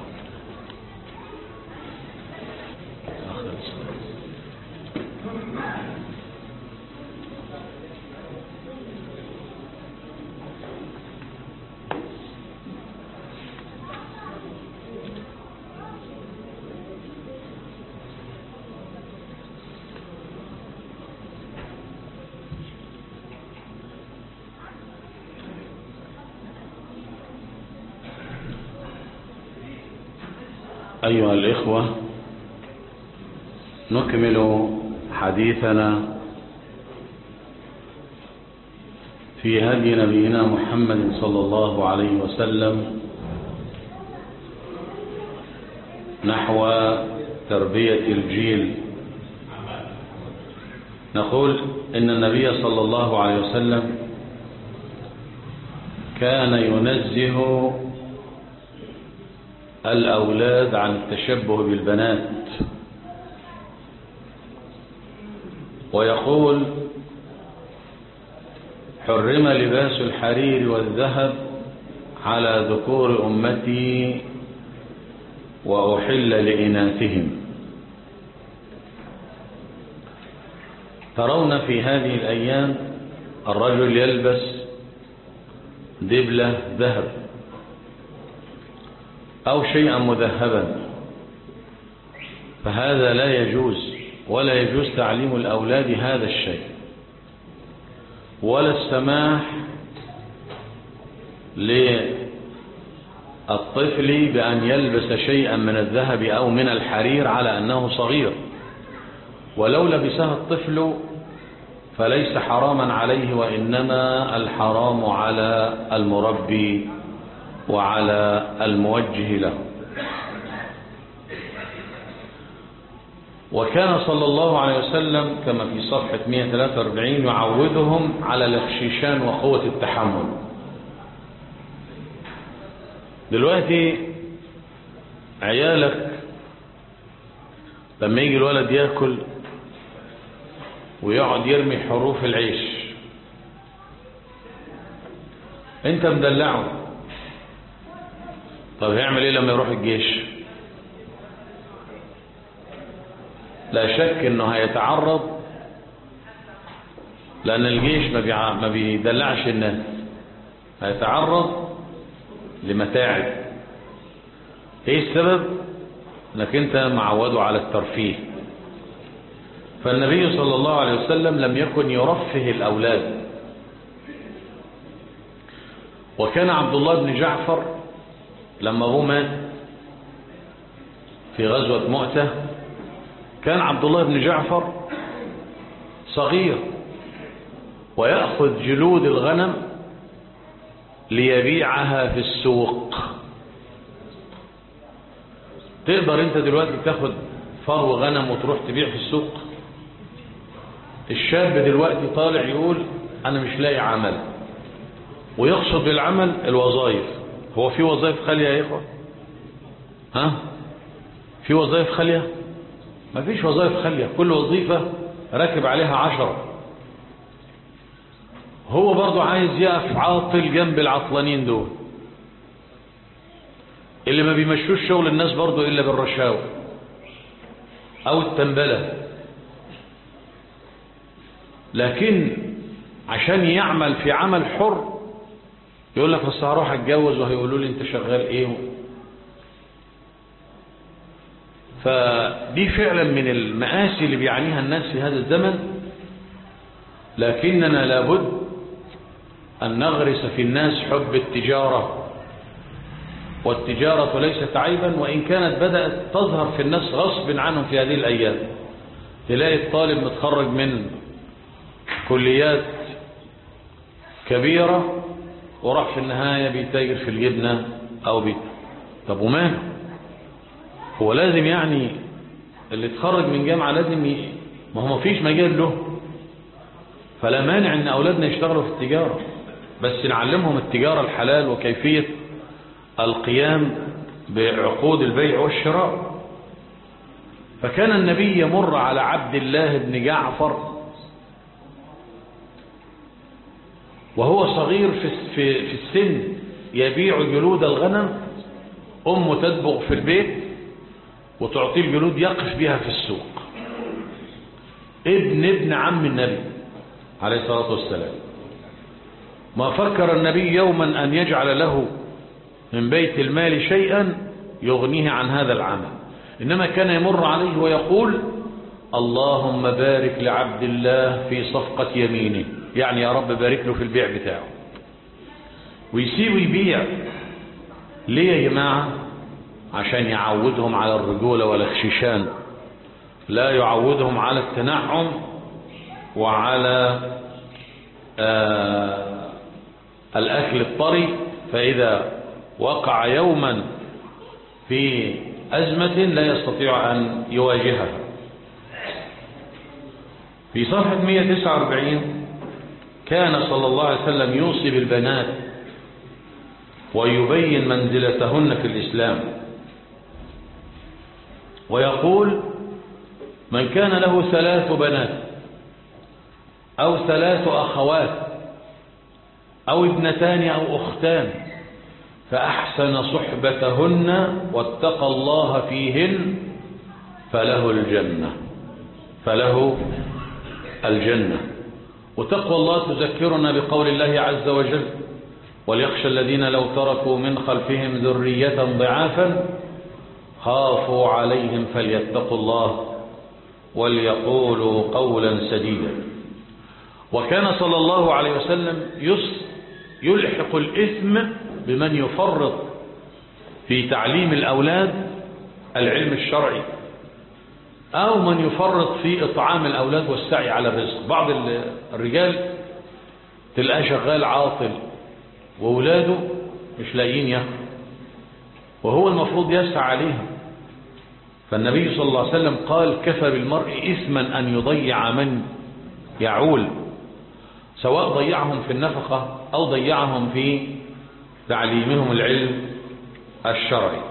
أيها الإخوة نكمل حديثنا في هدي نبينا محمد صلى الله عليه وسلم نحو تربية الجيل نقول إن النبي صلى الله عليه وسلم كان ينزه الأولاد عن التشبه بالبنات ويقول حرم لباس الحرير والذهب على ذكور أمتي وأحل لإناثهم ترون في هذه الأيام الرجل يلبس دبلة ذهب أو شيئا مذهبا فهذا لا يجوز ولا يجوز تعليم الأولاد هذا الشيء ولا السماح للطفل بأن يلبس شيئا من الذهب أو من الحرير على أنه صغير ولو لبسها الطفل فليس حراما عليه وإنما الحرام على المربي وعلى الموجه له وكان صلى الله عليه وسلم كما في صفحة 143 يعودهم على الاخشيشان وقوة التحمل دلوقتي عيالك لما يجي الولد ياكل ويقعد يرمي حروف العيش انت مدلعه طب هيعمل ايه لما يروح الجيش لا شك انه هيتعرض لان الجيش ما, بيع... ما بيدلعش الناس هيتعرض لمتاعب ايه السبب انك انت معوده على الترفيه فالنبي صلى الله عليه وسلم لم يكن يرفه الاولاد وكان عبد الله بن جعفر لما هو مات في غزوة مؤتة كان عبد الله بن جعفر صغير ويأخذ جلود الغنم ليبيعها في السوق تقدر انت دلوقتي تاخد فرو غنم وتروح تبيع في السوق الشاب دلوقتي طالع يقول انا مش لاقي عمل ويقصد بالعمل الوظائف هو في وظائف خالية يا اخوة ها في وظائف خالية ما فيش وظائف خالية كل وظيفة راكب عليها عشرة هو برضو عايز يقف عاطل جنب العطلانين دول اللي ما بيمشوش شغل الناس برضو إلا بالرشاوى أو التنبلة لكن عشان يعمل في عمل حر يقول لك بس هروح اتجوز وهيقولوا لي انت شغال ايه فدي فعلا من المآسي اللي بيعانيها الناس في هذا الزمن لكننا لابد أن نغرس في الناس حب التجارة والتجارة ليست عيبا وإن كانت بدأت تظهر في الناس غصب عنهم في هذه الأيام تلاقي الطالب متخرج من كليات كبيرة وراح في النهاية بيتاجر في الجبنة أو بيت طب وماله هو لازم يعني اللي اتخرج من جامعة لازم ي... ما هو ما فيش مجال له فلا مانع ان اولادنا يشتغلوا في التجارة بس نعلمهم التجارة الحلال وكيفية القيام بعقود البيع والشراء فكان النبي يمر على عبد الله بن جعفر وهو صغير في في في السن يبيع جلود الغنم أمه تدبغ في البيت وتعطيه الجلود يقف بها في السوق ابن ابن عم النبي عليه الصلاة والسلام ما فكر النبي يوما أن يجعل له من بيت المال شيئا يغنيه عن هذا العمل إنما كان يمر عليه ويقول اللهم بارك لعبد الله في صفقة يمينه يعني يا رب بارك له في البيع بتاعه ويسيبه يبيع ليه يا جماعة عشان يعودهم على الرجولة والاخشيشان لا يعودهم على التنعم وعلى آه الأكل الطري فإذا وقع يوما في أزمة لا يستطيع أن يواجهها في صفحة 149 كان صلى الله عليه وسلم يوصي بالبنات ويبين منزلتهن في الإسلام ويقول من كان له ثلاث بنات أو ثلاث أخوات أو ابنتان أو أختان فأحسن صحبتهن واتقى الله فيهن فله الجنة فله الجنة وتقوى الله تذكرنا بقول الله عز وجل وليخشى الذين لو تركوا من خلفهم ذرية ضعافا خافوا عليهم فليتقوا الله وليقولوا قولا سديدا وكان صلى الله عليه وسلم يلحق الإثم بمن يفرط في تعليم الأولاد العلم الشرعي أو من يفرط في إطعام الأولاد والسعي على الرزق بعض ال- الرجال تلقاه شغال عاطل وولاده مش لاقيين ياكلوا وهو المفروض يسعى عليهم فالنبي صلى الله عليه وسلم قال كفى بالمرء إثما أن يضيع من يعول سواء ضيعهم في النفقة أو ضيعهم في تعليمهم العلم الشرعي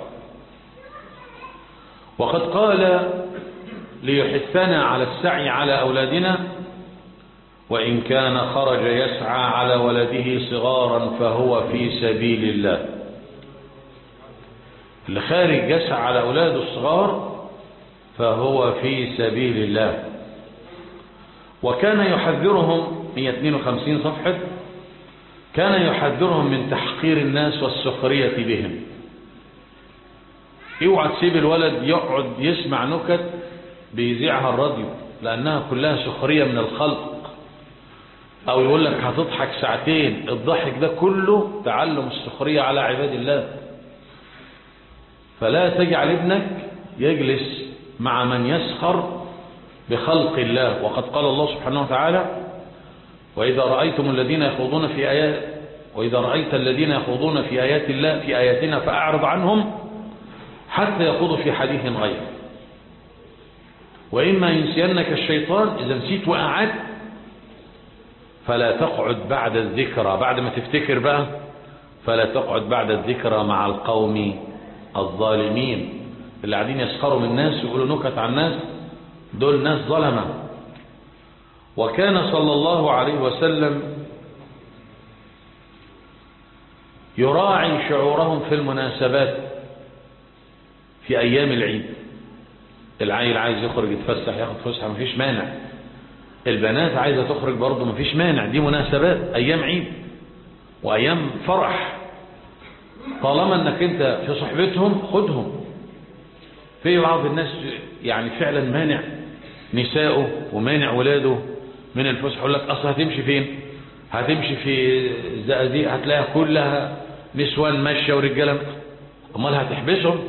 وقد قال ليحثنا على السعي على أولادنا وإن كان خرج يسعى على ولده صغارا فهو في سبيل الله اللي خارج يسعى على أولاده الصغار فهو في سبيل الله وكان يحذرهم 152 صفحة كان يحذرهم من تحقير الناس والسخرية بهم اوعى تسيب الولد يقعد يسمع نكت بيذيعها الراديو لأنها كلها سخرية من الخلق أو يقول لك هتضحك ساعتين الضحك ده كله تعلم السخرية على عباد الله فلا تجعل ابنك يجلس مع من يسخر بخلق الله وقد قال الله سبحانه وتعالى وإذا رأيتم الذين يخوضون في آيات وإذا رأيت الذين يخوضون في آيات الله في آياتنا فأعرض عنهم حتى يخوضوا في حديث غيره وإما ينسينك الشيطان إذا نسيت وقعدت فلا تقعد بعد الذكرى بعد ما تفتكر بقى فلا تقعد بعد الذكرى مع القوم الظالمين اللي قاعدين يسخروا من الناس ويقولوا نكت عن الناس دول ناس ظلمة وكان صلى الله عليه وسلم يراعي شعورهم في المناسبات في أيام العيد العيل عايز يخرج يتفسح ياخد فسحة مفيش مانع البنات عايزة تخرج برضه مفيش مانع دي مناسبات أيام عيد وأيام فرح طالما انك انت في صحبتهم خدهم في بعض الناس يعني فعلا مانع نسائه ومانع ولاده من الفسح يقول لك اصل هتمشي فين هتمشي في الزقازيق هتلاقيها كلها نسوان ماشيه ورجاله امال هتحبسهم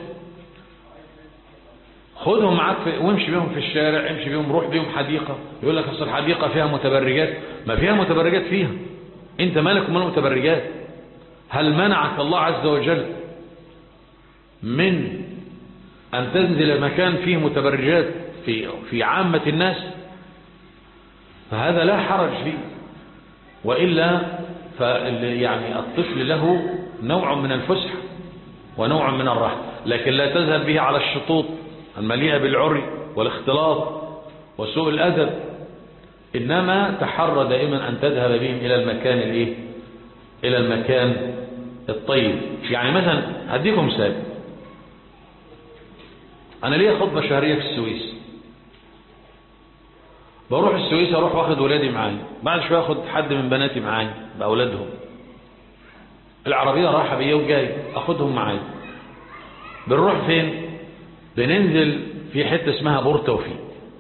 خدهم معاك في وامشي بيهم في الشارع امشي بيهم روح بيهم حديقه يقول لك اصل الحديقه فيها متبرجات ما فيها متبرجات فيها انت مالك ومال المتبرجات هل منعك الله عز وجل من أن تنزل مكان فيه متبرجات في في عامة الناس فهذا لا حرج فيه وإلا يعني الطفل له نوع من الفسح ونوع من الراحة لكن لا تذهب به على الشطوط المليئة بالعري والاختلاط وسوء الأدب إنما تحرى دائما أن تذهب بهم إلى المكان الإيه؟ إلى المكان الطيب يعني مثلا هديكم مثال أنا ليا خطبة شهرية في السويس بروح السويس أروح واخد ولادي معايا بعد شوية أخد حد من بناتي معايا بأولادهم العربية رايحة بيا وجاي أخدهم معايا بنروح فين بننزل في حتة اسمها بور توفيق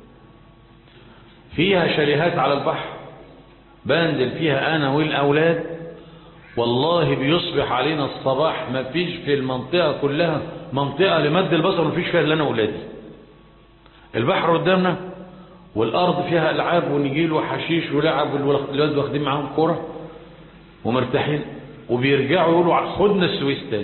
فيها شاليهات على البحر بنزل فيها أنا والأولاد والله بيصبح علينا الصباح ما فيش في المنطقة كلها منطقة لمد البصر ما فيش فيها إلا أنا وولادي البحر قدامنا والأرض فيها ألعاب ونجيل وحشيش ولعب والولاد واخدين معاهم كرة ومرتاحين وبيرجعوا يقولوا خدنا السويس تاني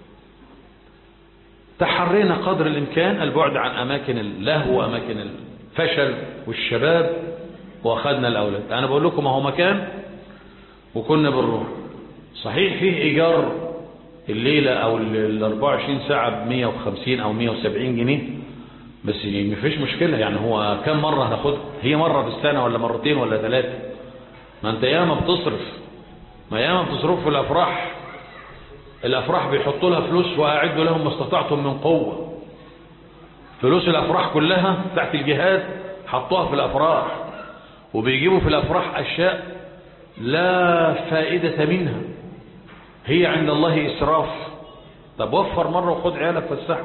تحرينا قدر الإمكان البعد عن أماكن اللهو وأماكن الفشل والشباب وأخذنا الأولاد أنا بقول لكم هو مكان وكنا بنروح صحيح فيه إيجار الليلة أو ال 24 ساعة ب 150 أو 170 جنيه بس ما فيش مشكلة يعني هو كم مرة هناخدها هي مرة في السنة ولا مرتين ولا ثلاثة ما أنت ياما بتصرف ما ياما بتصرف في الأفراح الأفراح بيحطوا لها فلوس وأعدوا لهم ما استطعتم من قوة فلوس الأفراح كلها تحت الجهاد حطوها في الأفراح وبيجيبوا في الأفراح أشياء لا فائدة منها هي عند الله إسراف طب وفر مرة وخد عيالك فسحوا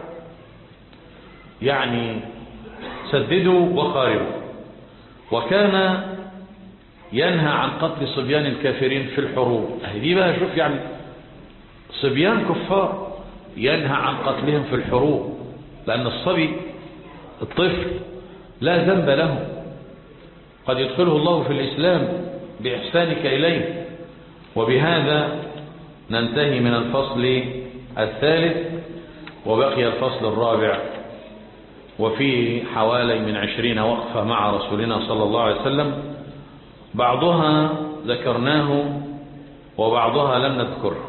يعني سددوا وقاربوا وكان ينهى عن قتل صبيان الكافرين في الحروب دي بقى شوف يعني صبيان كفار ينهى عن قتلهم في الحروب لأن الصبي الطفل لا ذنب له قد يدخله الله في الإسلام بإحسانك إليه وبهذا ننتهي من الفصل الثالث وبقي الفصل الرابع وفيه حوالي من عشرين وقفة مع رسولنا صلى الله عليه وسلم بعضها ذكرناه وبعضها لم نذكره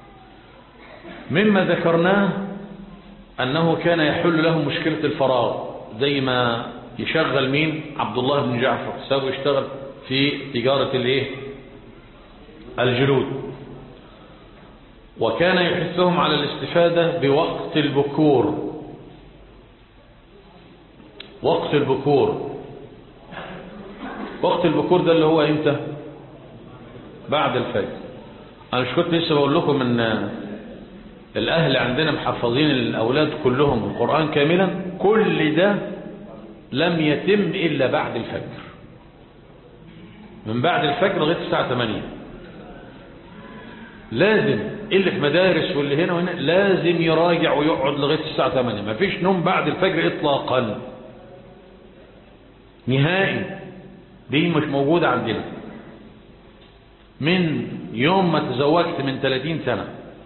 مما ذكرناه أنه كان يحل له مشكلة الفراغ زي ما يشغل مين عبد الله بن جعفر سابه يشتغل في تجارة الايه الجلود وكان يحثهم على الاستفادة بوقت البكور وقت البكور وقت البكور ده اللي هو امتى بعد الفجر انا مش كنت لسه بقول لكم ان الاهل عندنا محفظين الاولاد كلهم القرآن كاملا كل ده لم يتم الا بعد الفجر من بعد الفجر لغايه الساعه 8 لازم اللي في مدارس واللي هنا وهنا لازم يراجع ويقعد لغايه الساعه 8 مفيش نوم بعد الفجر اطلاقا نهائي دي مش موجوده عندنا من يوم ما تزوجت من 30 سنه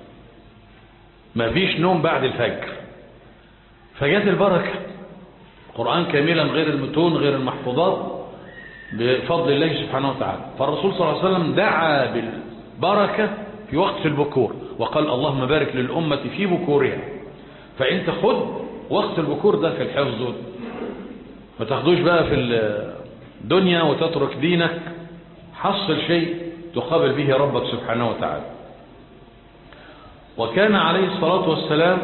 مفيش نوم بعد الفجر فجات البركه قرآن كاملا غير المتون غير المحفوظات بفضل الله سبحانه وتعالى فالرسول صلى الله عليه وسلم دعا بالبركة في وقت البكور وقال اللهم بارك للأمة في بكورها فأنت خد وقت البكور ده في الحفظ ما تاخدوش بقى في الدنيا وتترك دينك حصل شيء تقابل به ربك سبحانه وتعالى وكان عليه الصلاة والسلام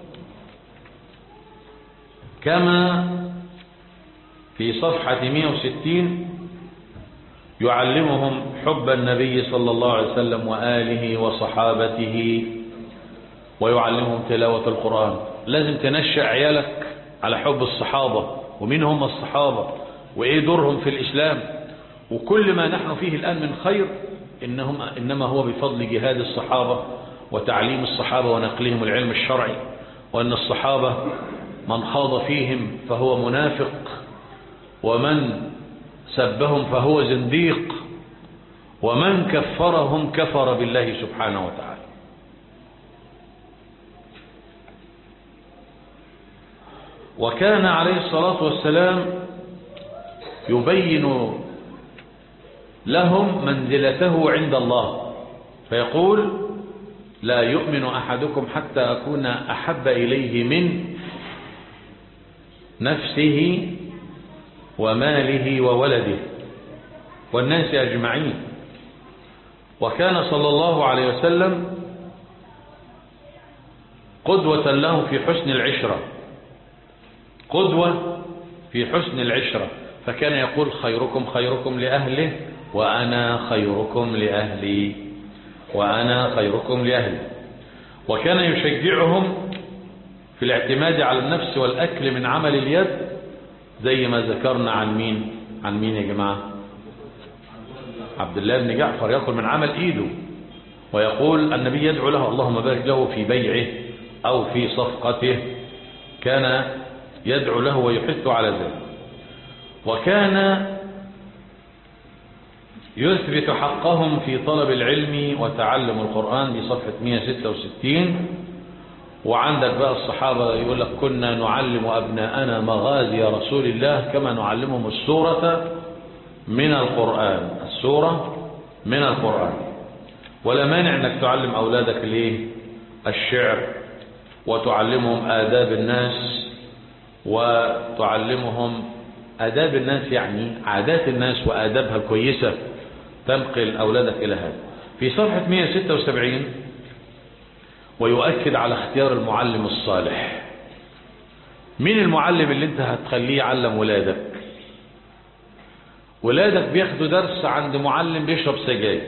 كما في صفحة 160 يعلمهم حب النبي صلى الله عليه وسلم وآله وصحابته ويعلمهم تلاوة القرآن لازم تنشأ عيالك على حب الصحابة ومين هم الصحابة وإيه دورهم في الإسلام وكل ما نحن فيه الآن من خير إنهم إنما هو بفضل جهاد الصحابة وتعليم الصحابة ونقلهم العلم الشرعي وأن الصحابة من خاض فيهم فهو منافق ومن سبهم فهو زنديق ومن كفرهم كفر بالله سبحانه وتعالى وكان عليه الصلاة والسلام يبين لهم منزلته عند الله فيقول لا يؤمن أحدكم حتى أكون أحب إليه من نفسه وماله وولده والناس أجمعين وكان صلى الله عليه وسلم قدوة له في حسن العشرة قدوة في حسن العشرة فكان يقول خيركم خيركم لأهله وأنا خيركم لأهلي وأنا خيركم لأهلي وكان يشجعهم في الاعتماد على النفس والأكل من عمل اليد زي ما ذكرنا عن مين عن مين يا جماعة عبد الله بن جعفر يأكل من عمل إيده ويقول النبي يدعو له اللهم بارك له في بيعه أو في صفقته كان يدعو له ويحث على ذلك وكان يثبت حقهم في طلب العلم وتعلم القرآن دي صفحة 166 وعندك بقى الصحابة يقول لك كنا نعلم أبناءنا مغازي رسول الله كما نعلمهم السورة من القرآن السورة من القرآن ولا مانع أنك تعلم أولادك ليه الشعر وتعلمهم آداب الناس وتعلمهم آداب الناس يعني عادات الناس وآدابها الكويسة تنقل أولادك إلى هذا في صفحة 176 ويؤكد على اختيار المعلم الصالح مين المعلم اللي انت هتخليه يعلم ولادك ولادك بياخدوا درس عند معلم بيشرب سجاير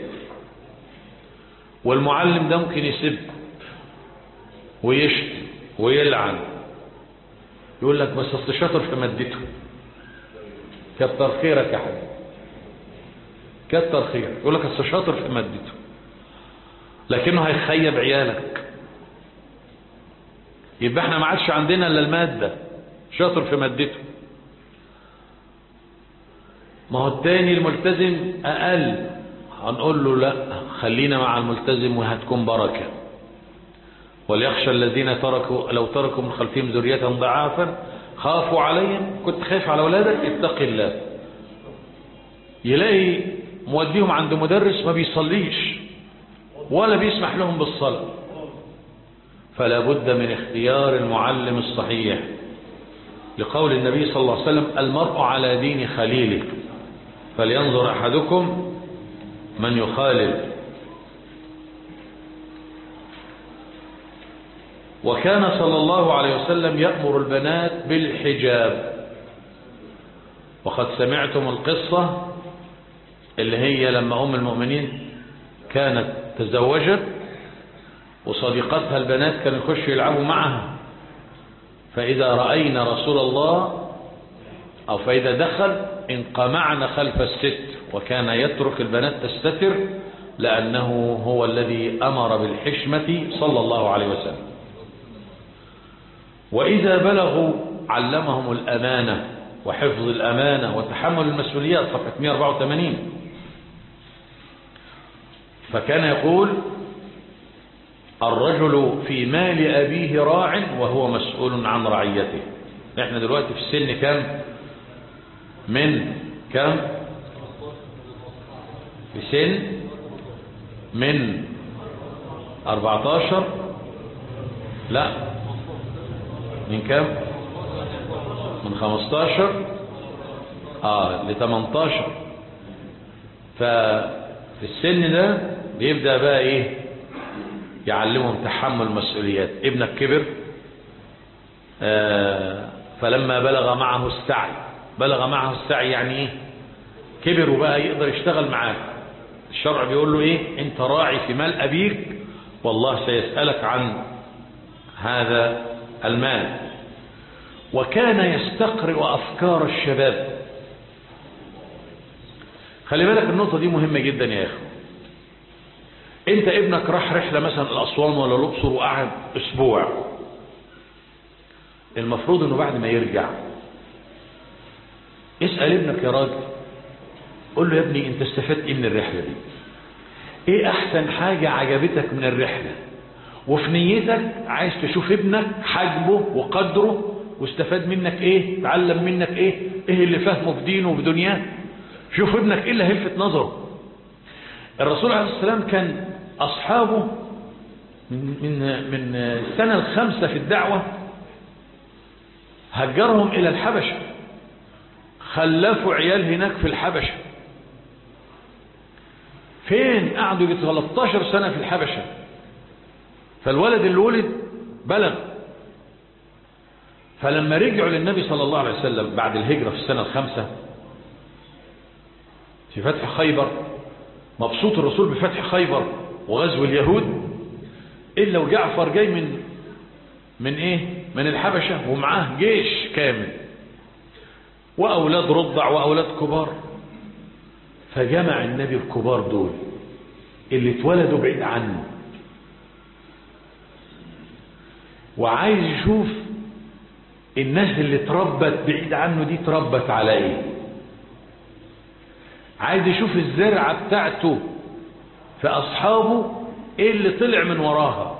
والمعلم ده ممكن يسب ويشتم ويلعن يقول لك بس اصل شاطر في مادته كتر خيرك يا حبيبي كتر خيرك يقول لك اصل شاطر في مادته لكنه هيخيب عيالك يبقى احنا ما عادش عندنا الا الماده شاطر في مادته ما هو التاني الملتزم أقل هنقول له لا خلينا مع الملتزم وهتكون بركة وليخشى الذين تركوا لو تركوا من خلفهم ذرية ضعافا خافوا عليهم كنت خايف على أولادك اتق الله يلاقي موديهم عند مدرس ما بيصليش ولا بيسمح لهم بالصلاة فلا بد من اختيار المعلم الصحيح لقول النبي صلى الله عليه وسلم المرء على دين خليله فلينظر أحدكم من يخالل وكان صلى الله عليه وسلم يأمر البنات بالحجاب وقد سمعتم القصة اللي هي لما أم المؤمنين كانت تزوجت وصديقتها البنات كانوا يخشوا يلعبوا معها فإذا رأينا رسول الله أو فإذا دخل انقمعن خلف الست وكان يترك البنات تستتر لأنه هو الذي أمر بالحشمة صلى الله عليه وسلم وإذا بلغوا علمهم الأمانة وحفظ الأمانة وتحمل المسؤوليات صفحة 184 فكان يقول الرجل في مال أبيه راع وهو مسؤول عن رعيته احنا دلوقتي في السن كم من كم في سن من 14 لا من كم من 15 اه ل 18 ففي السن ده بيبدأ بقى ايه يعلمهم تحمل المسؤوليات ابنك كبر آه فلما بلغ معه السعي بلغ معه السعي يعني ايه كبر وبقى يقدر يشتغل معاك الشرع بيقول له ايه انت راعي في مال ابيك والله سيسألك عن هذا المال وكان يستقرئ افكار الشباب خلي بالك النقطة دي مهمة جدا يا اخي انت ابنك راح رحلة مثلا الاسوان ولا الاقصر وقعد اسبوع المفروض انه بعد ما يرجع اسأل ابنك يا راجل قول له يا ابني انت استفدت ايه من الرحلة دي ايه احسن حاجة عجبتك من الرحلة وفي نيتك عايز تشوف ابنك حجمه وقدره واستفاد منك ايه تعلم منك ايه ايه اللي فهمه في دينه وفي دنياه شوف ابنك ايه اللي هيلفت نظره الرسول عليه الصلاة والسلام كان أصحابه من, من, من السنة الخامسة في الدعوة هجرهم إلى الحبشة خلفوا عيال هناك في الحبشة فين قعدوا يجي 13 سنة في الحبشة فالولد اللي ولد بلغ فلما رجعوا للنبي صلى الله عليه وسلم بعد الهجرة في السنة الخامسة في فتح خيبر مبسوط الرسول بفتح خيبر وغزو اليهود إلا وجعفر جاي من من إيه من الحبشة ومعاه جيش كامل وأولاد رضع وأولاد كبار فجمع النبي الكبار دول اللي اتولدوا بعيد عنه وعايز يشوف الناس اللي اتربت بعيد عنه دي اتربت على ايه عايز يشوف الزرعة بتاعته في أصحابه ايه اللي طلع من وراها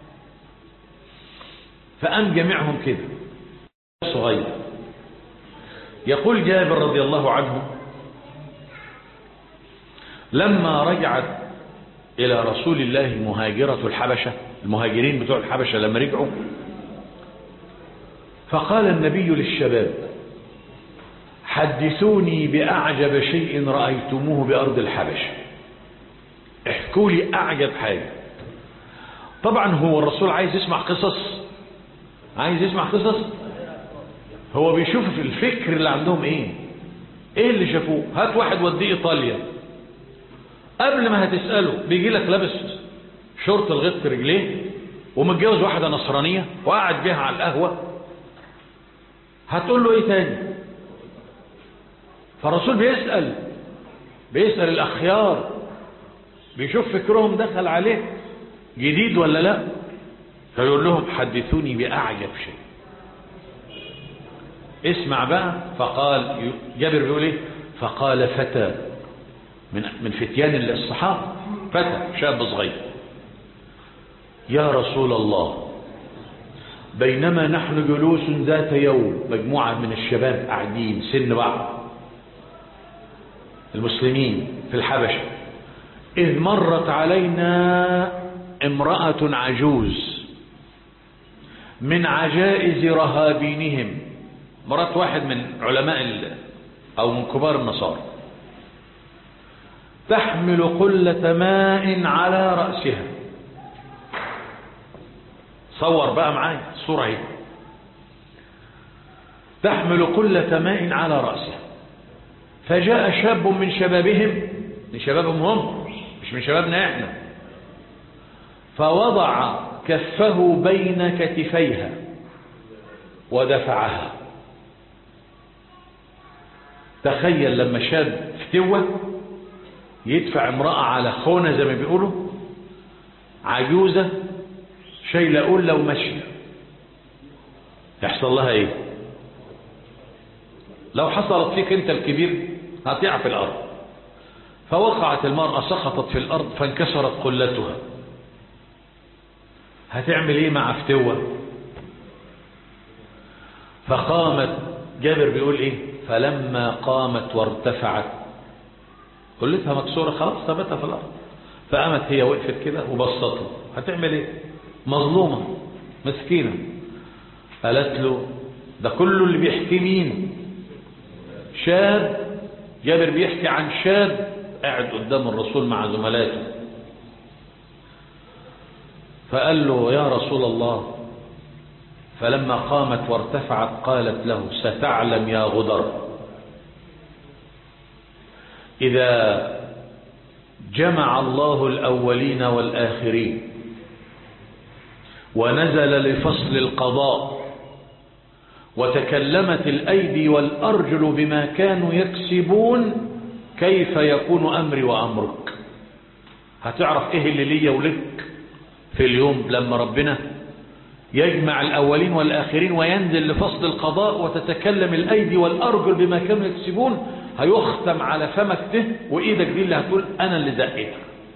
فقام جميعهم كده صغير يقول جابر رضي الله عنه لما رجعت إلى رسول الله مهاجرة الحبشة المهاجرين بتوع الحبشة لما رجعوا فقال النبي للشباب حدثوني بأعجب شيء رأيتموه بأرض الحبشة احكوا لي أعجب حاجة طبعا هو الرسول عايز يسمع قصص عايز يسمع قصص هو بيشوف في الفكر اللي عندهم ايه ايه اللي شافوه هات واحد وديه ايطاليا قبل ما هتسأله بيجي لك لابس شورت الغط في رجليه ومتجوز واحدة نصرانية وقاعد بيها على القهوة هتقول له ايه تاني فالرسول بيسأل بيسأل الأخيار بيشوف فكرهم دخل عليه جديد ولا لا فيقول لهم حدثوني بأعجب شيء اسمع بقى فقال جابر بيقول ايه فقال فتى من من فتيان الصحابة فتى شاب صغير يا رسول الله بينما نحن جلوس ذات يوم مجموعة من الشباب قاعدين سن بعض المسلمين في الحبشة إذ مرت علينا امرأة عجوز من عجائز رهابينهم مرات واحد من علماء ال- أو من كبار النصارى تحمل قلة ماء على رأسها صور بقى معايا الصورة اهي تحمل قلة ماء على رأسها فجاء شاب من شبابهم من شبابهم هم مش من شبابنا احنا فوضع كفه بين كتفيها ودفعها تخيل لما شاب فتوة يدفع امرأة على خونة زي ما بيقولوا عجوزة شايلة قلة وماشية يحصل لها ايه لو حصلت فيك انت الكبير هتقع في الارض فوقعت المرأة سقطت في الارض فانكسرت قلتها هتعمل ايه مع فتوة فقامت جابر بيقول ايه فلما قامت وارتفعت قلتها مكسورة خلاص ثبتها في الارض فقامت هي وقفت كده وبسطته هتعمل ايه مظلومة مسكينة قالت له ده كله اللي بيحكي مين شاب جابر بيحكي عن شاب قاعد قدام الرسول مع زملاته فقال له يا رسول الله فلما قامت وارتفعت قالت له ستعلم يا غدر إذا جمع الله الأولين والآخرين ونزل لفصل القضاء وتكلمت الأيدي والأرجل بما كانوا يكسبون كيف يكون أمري وأمرك هتعرف إيه اللي ليا ولك في اليوم لما ربنا يجمع الأولين والآخرين وينزل لفصل القضاء وتتكلم الأيدي والأرجل بما كانوا يكسبون هيختم على فمك ده وإيدك دي اللي هتقول أنا اللي زقيتك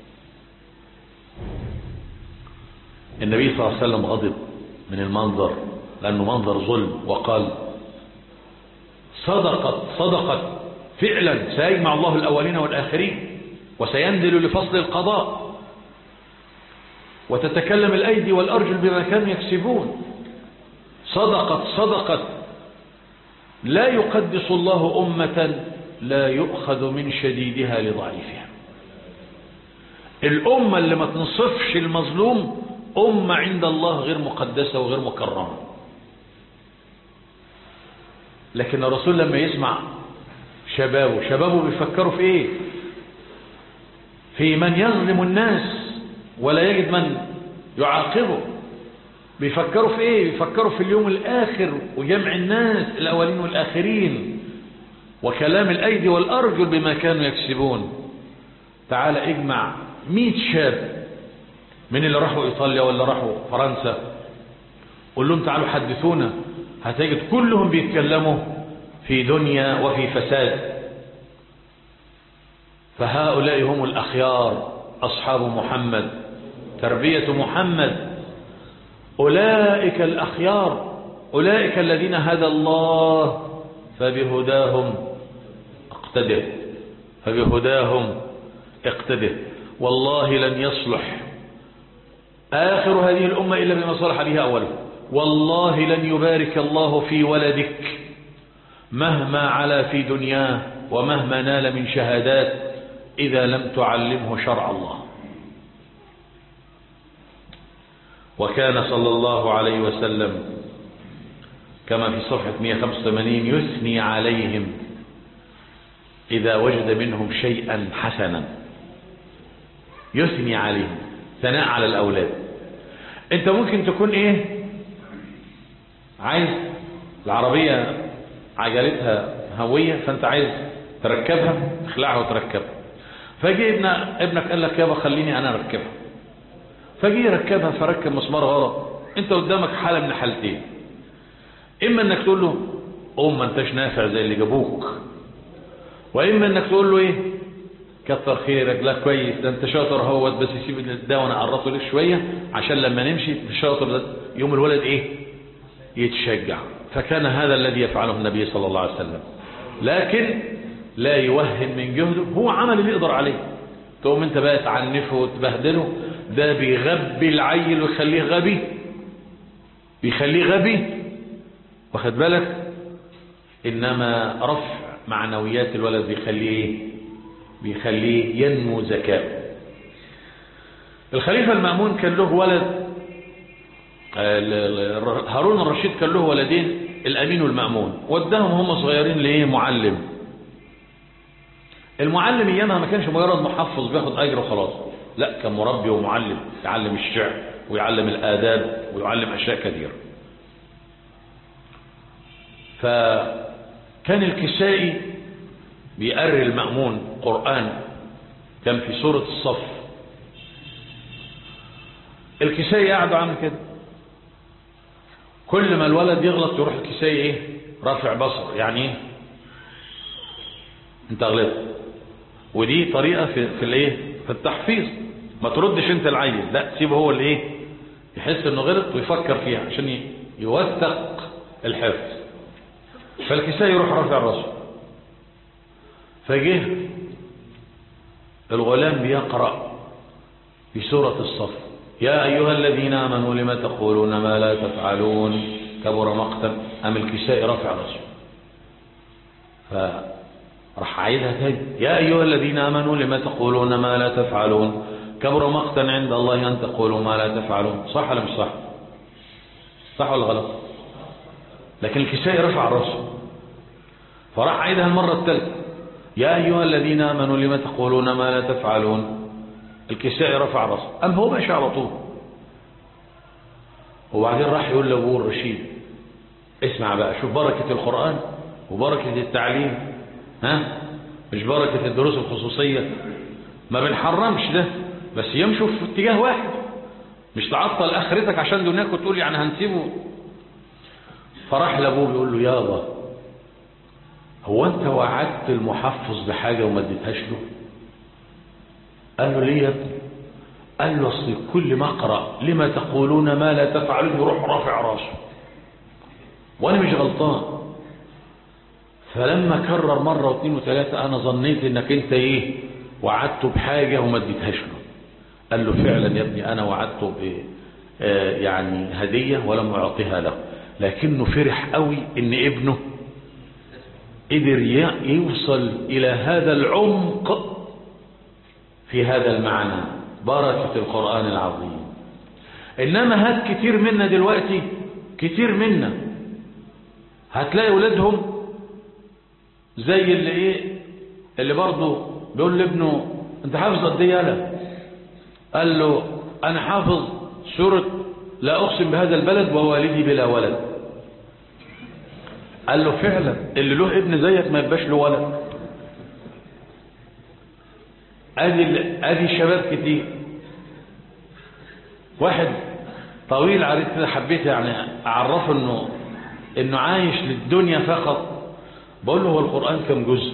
النبي صلى الله عليه وسلم غضب من المنظر لأنه منظر ظلم وقال صدقت صدقت فعلا سيجمع الله الأولين والآخرين وسينزل لفصل القضاء وتتكلم الأيدي والأرجل بما كانوا يكسبون صدقت صدقت لا يقدس الله أمة لا يؤخذ من شديدها لضعيفها الأمة اللي ما تنصفش المظلوم أمة عند الله غير مقدسة وغير مكرمة لكن الرسول لما يسمع شبابه شبابه بيفكروا في ايه في من يظلم الناس ولا يجد من يعاقبه بيفكروا في ايه بيفكروا في اليوم الاخر وجمع الناس الاولين والاخرين وكلام الايدي والارجل بما كانوا يكسبون تعال اجمع مئة شاب من اللي راحوا ايطاليا ولا راحوا فرنسا قول لهم تعالوا حدثونا هتجد كلهم بيتكلموا في دنيا وفي فساد فهؤلاء هم الأخيار أصحاب محمد تربية محمد أولئك الأخيار أولئك الذين هدى الله فبهداهم اقتدر فبهداهم اقتدر والله لن يصلح آخر هذه الأمة إلا بما صلح بها أوله والله لن يبارك الله في ولدك مهما علا في دنياه ومهما نال من شهادات إذا لم تعلمه شرع الله وكان صلى الله عليه وسلم كما في صفحة 185 يثني عليهم إذا وجد منهم شيئا حسنا يثني عليهم ثناء على الأولاد أنت ممكن تكون إيه عايز العربية عجلتها هوية فأنت عايز تركبها تخلعها وتركبها فجي ابن ابنك قال لك يابا خليني أنا أركبها فجي يركبها فركب مسمار غلط أنت قدامك حالة من حالتين إما أنك تقول له قوم ما أنتش نافع زي اللي جابوك واما انك تقول له ايه كتر خيرك لا كويس ده انت شاطر اهوت بس سيب ده وانا اقرصه لك شويه عشان لما نمشي شاطر ده يوم الولد ايه يتشجع فكان هذا الذي يفعله النبي صلى الله عليه وسلم لكن لا يوهن من جهده هو عمل اللي يقدر عليه تقوم انت بقى تعنفه وتبهدله ده بيغبي العيل ويخليه غبي بيخليه غبي واخد بالك انما رفع معنويات الولد بيخليه ايه بيخليه ينمو ذكاء الخليفة المأمون كان له ولد هارون الرشيد كان له ولدين الأمين والمأمون وداهم هم صغيرين لإيه معلم المعلم ايامها ما كانش مجرد محفظ بياخد أجر وخلاص لا كان مربي ومعلم يعلم الشعر ويعلم الآداب ويعلم أشياء كثيرة فكان الكسائي بيقري المأمون قرآن كان في سورة الصف الكسائي قاعد عامل كده كل ما الولد يغلط يروح الكسائي ايه رافع بصر يعني ايه انت غلطت ودي طريقة في, في الايه في التحفيظ ما تردش انت العيل لا سيبه هو اللي ايه يحس انه غلط ويفكر فيها عشان يوثق الحفظ فالكسائي يروح رافع راسه فجه الغلام بيقرأ في سورة الصف يا أيها الذين آمنوا لما تقولون ما لا تفعلون كبر مقتا أم الكسائي رافع راسه فراح عايدها تاني يا أيها الذين آمنوا لما تقولون ما لا تفعلون كبر مقتا عند الله أن تقولوا ما لا تفعلون صح ولا مش صح صح ولا غلط لكن الكسائي رفع راسه فراح عيدها المرة الثالثة يا أيها الذين آمنوا لما تقولون ما لا تفعلون الكسائي رفع راسه أم هو ماشي على طول وبعدين راح يقول لأبوه الرشيد اسمع بقى شوف بركة القرآن وبركة التعليم ها مش بركة الدروس الخصوصية ما بنحرمش ده بس يمشوا في اتجاه واحد مش تعطل اخرتك عشان دنياك وتقول يعني هنسيبه فراح لابوه بيقول له يابا هو انت وعدت المحفظ بحاجة وما اديتهاش له قال له ليه يا ابني قال له اصل كل ما اقرا لما تقولون ما لا تفعلون يروح رافع راسه وانا مش غلطان فلما كرر مرة واثنين وثلاثة انا ظنيت انك انت ايه وعدته بحاجة وما اديتهاش له قال له فعلا يا ابني انا وعدته ب يعني هدية ولم اعطيها له لكنه فرح قوي ان ابنه قدر يوصل الى هذا العمق في هذا المعنى بركة القرآن العظيم انما هات كتير منا دلوقتي كتير منا هتلاقي ولادهم زي اللي ايه اللي برضه بيقول لابنه انت حافظ قد ايه يالا قال له انا حافظ سورة لا اقسم بهذا البلد ووالدي بلا ولد قال له فعلا اللي له ابن زيك ما يبقاش له ولد ادي ادي شباب كتير واحد طويل عريض كده حبيت يعني اعرفه انه انه عايش للدنيا فقط بقول له هو القرآن كم جزء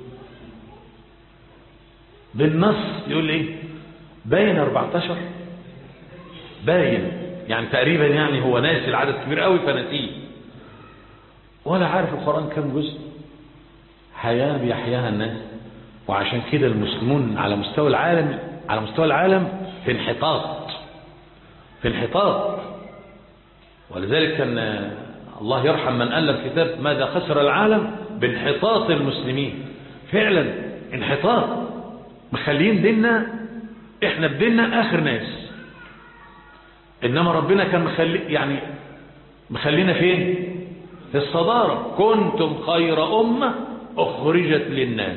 بالنص يقول لي ايه باين 14 باين يعني تقريبا يعني هو ناسي العدد كبير قوي فنسيه ولا عارف القرآن كم جزء حياة بيحياها الناس وعشان كده المسلمون على مستوى العالم على مستوى العالم في انحطاط في انحطاط ولذلك كان الله يرحم من ألف كتاب ماذا خسر العالم بانحطاط المسلمين فعلا انحطاط مخلين ديننا احنا بديننا اخر ناس انما ربنا كان مخلي يعني مخلينا فين في الصدارة كنتم خير أمة أخرجت للناس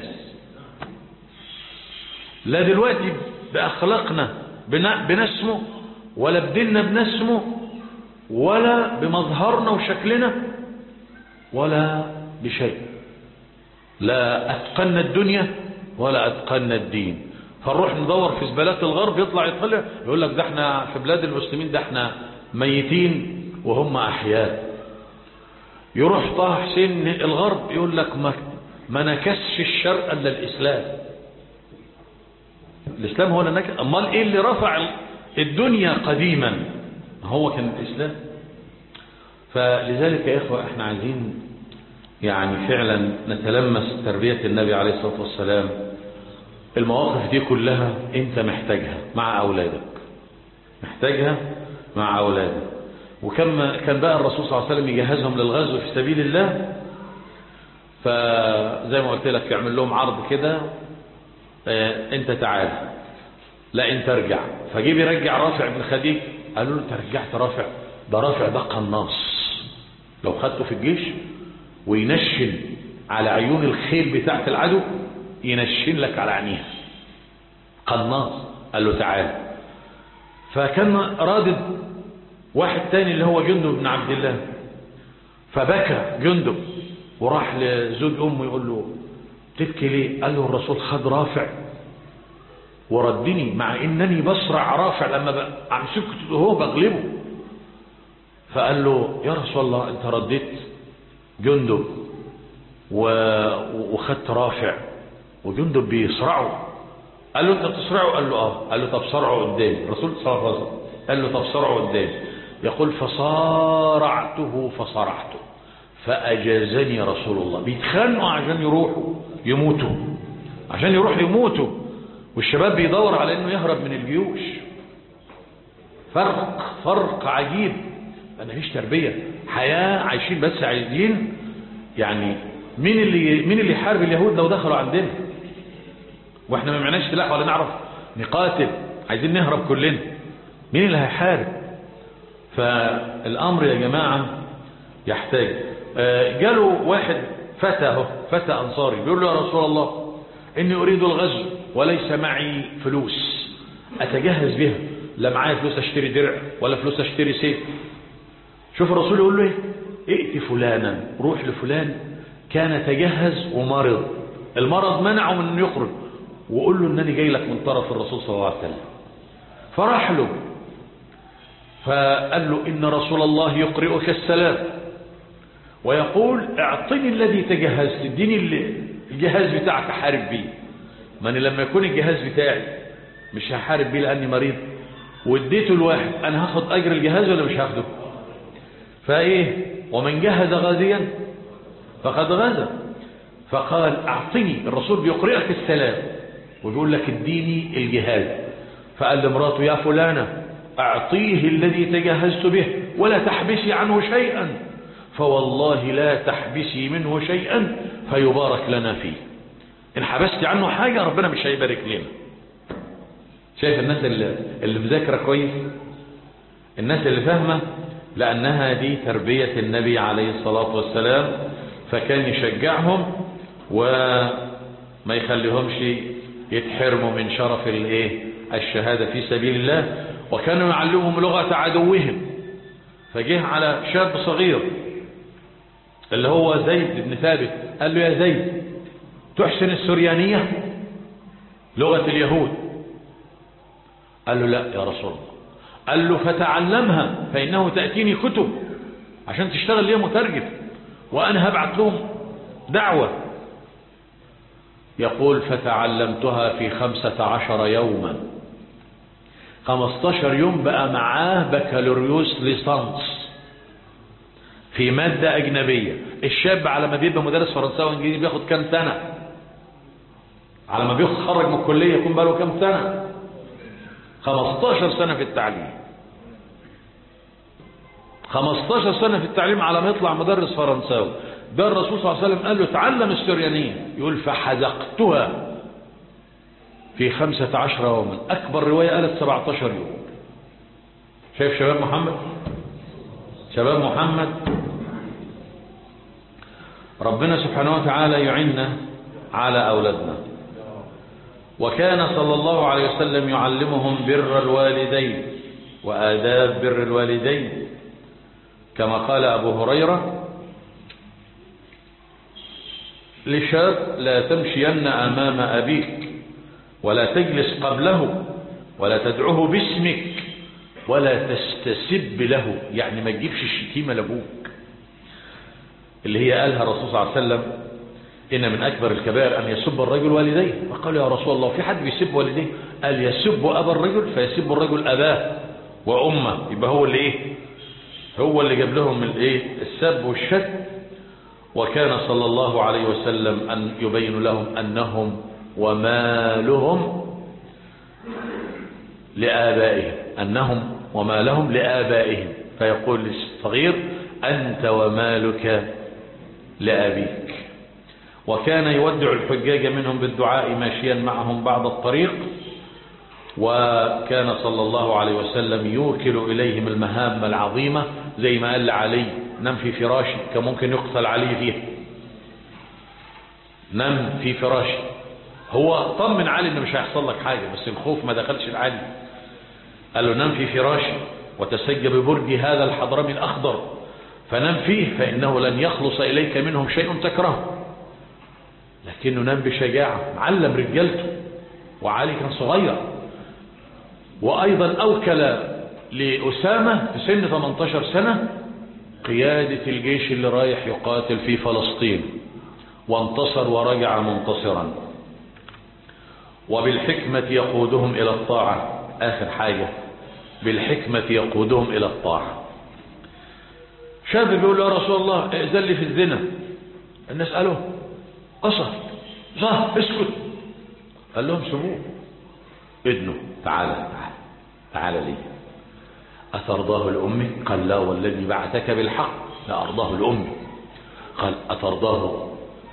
لا دلوقتي بأخلاقنا بنسمه ولا بديننا بنسمه ولا بمظهرنا وشكلنا ولا بشيء لا أتقنا الدنيا ولا أتقنا الدين فنروح ندور في زبالات الغرب يطلع يطلع يقول لك ده احنا في بلاد المسلمين ده احنا ميتين وهم أحياء يروح طه حسين الغرب يقول لك ما نكسش الشرق الا الاسلام الاسلام هو اللي نكس امال ايه اللي رفع الدنيا قديما هو كان الاسلام فلذلك يا اخوه احنا عايزين يعني فعلا نتلمس تربيه النبي عليه الصلاه والسلام المواقف دي كلها انت محتاجها مع اولادك محتاجها مع اولادك وكما كان بقى الرسول صلى الله عليه وسلم يجهزهم للغزو في سبيل الله فزي ما قلت لك يعمل لهم عرض كده اه انت تعال لا انت ارجع فجي بيرجع رافع بن خديج قالوا له انت رجعت رافع ده رافع ده قناص لو خدته في الجيش وينشن على عيون الخيل بتاعت العدو ينشن لك على عينيها قناص قال له تعال فكان رادد واحد تاني اللي هو جندب بن عبد الله فبكى جندب وراح لزوج امه يقول له تبكي ليه قال له الرسول خد رافع وردني مع انني بصرع رافع لما امسكه هو بغلبه فقال له يا رسول الله انت رديت جندب و... وخدت رافع وجندب بيصرعه قال له انت بتصرعه قال له اه قال له طب صرعه قدامي الرسول صلى الله عليه وسلم قال له طب صرعه قدامي يقول فصارعته فصرعته فأجازني رسول الله بيتخانقوا عشان يروحوا يموتوا عشان يروحوا يموتوا والشباب بيدور على انه يهرب من الجيوش فرق فرق عجيب انا مفيش تربيه حياه عايشين بس عايزين يعني مين اللي مين اللي يحارب اليهود لو دخلوا عندنا واحنا ما معناش سلاح ولا نعرف نقاتل عايزين نهرب كلنا مين اللي هيحارب فالامر يا جماعه يحتاج جاله واحد فتى اهو فتى انصاري بيقول له يا رسول الله اني اريد الغزو وليس معي فلوس اتجهز بها لا معايا فلوس اشتري درع ولا فلوس اشتري سيف شوف الرسول يقول له ايه ائت فلانا روح لفلان كان تجهز ومرض المرض منعه من انه يخرج وقول له انني جاي لك من طرف الرسول صلى الله عليه وسلم فراح له فقال له ان رسول الله يقرئك السلام ويقول اعطني الذي تجهزت اديني الجهاز بتاعك احارب بيه ما انا لما يكون الجهاز بتاعي مش هحارب بيه لاني مريض واديته الواحد انا هاخد اجر الجهاز ولا مش هاخده فايه ومن جهز غازيا فقد غزا فقال اعطني الرسول بيقرئك السلام ويقول لك اديني الجهاز فقال لمراته يا فلانة اعطيه الذي تجهزت به ولا تحبسي عنه شيئا فوالله لا تحبسي منه شيئا فيبارك لنا فيه ان حبست عنه حاجة ربنا مش هيبارك لنا شايف الناس اللي, اللي مذاكرة كويس الناس اللي فاهمة لأنها دي تربية النبي عليه الصلاة والسلام فكان يشجعهم وما يخليهمش يتحرموا من شرف الايه الشهادة في سبيل الله وكانوا يعلمهم لغة عدوهم فجه على شاب صغير اللي هو زيد بن ثابت قال له يا زيد تحسن السريانية لغة اليهود قال له لا يا رسول الله قال له فتعلمها فإنه تأتيني كتب عشان تشتغل ليه مترجم وأنا هبعت لهم دعوة يقول فتعلمتها في خمسة عشر يوما خمستاشر يوم بقى معاه بكالوريوس ليسانس في مادة أجنبية الشاب على ما بيبقى مدرس فرنساوي وإنجليزي بياخد كام سنة على ما بيخرج من الكلية يكون بقى له كام سنة 15 سنة في التعليم 15 سنة في التعليم على ما يطلع مدرس فرنساوي ده الرسول صلى الله عليه وسلم قال له تعلم السريانية يقول فحذقتها في خمسة عشر يوما أكبر رواية قالت 17 يوم شايف شباب محمد شباب محمد ربنا سبحانه وتعالى يعيننا على أولادنا وكان صلى الله عليه وسلم يعلمهم بر الوالدين وآداب بر الوالدين كما قال أبو هريرة لشاب لا تمشين أمام أبيك ولا تجلس قبله ولا تدعوه باسمك ولا تستسب له يعني ما تجيبش الشتيمة لأبوك اللي هي قالها الرسول صلى الله عليه وسلم إن من أكبر الكبائر أن يسب الرجل والديه فقالوا يا رسول الله في حد بيسب والديه قال يسب أبا الرجل فيسب الرجل أباه وأمه يبقى هو اللي إيه هو اللي جاب لهم الإيه السب والشد وكان صلى الله عليه وسلم أن يبين لهم أنهم ومالهم لآبائهم أنهم ومالهم لآبائهم فيقول للصغير أنت ومالك لأبيك وكان يودع الحجاج منهم بالدعاء ماشيا معهم بعض الطريق وكان صلى الله عليه وسلم يوكل إليهم المهام العظيمة زي ما قال لعلي نم في فراشي كان ممكن يقتل علي فيها نم في فراشي هو طمن علي انه مش هيحصل لك حاجة بس الخوف ما دخلش العلي قال له نم في فراشي وتسج ببرج هذا الحضرمي الأخضر فنم فيه فإنه لن يخلص إليك منهم شيء تكرهه لكنه نام بشجاعة معلم رجالته وعلي كان صغير وأيضا أوكل لأسامة في سن 18 سنة قيادة الجيش اللي رايح يقاتل في فلسطين وانتصر ورجع منتصرا وبالحكمة يقودهم إلى الطاعة آخر حاجة بالحكمة يقودهم إلى الطاعة شاب بيقول له يا رسول الله ائذن لي في الزنا الناس قالوا قصر صح اسكت قال لهم سموه ادنه تعالى تعالى تعالى لي أترضاه لأمك قال لا والذي بعثك بالحق لا أرضاه لأمي قال أترضاه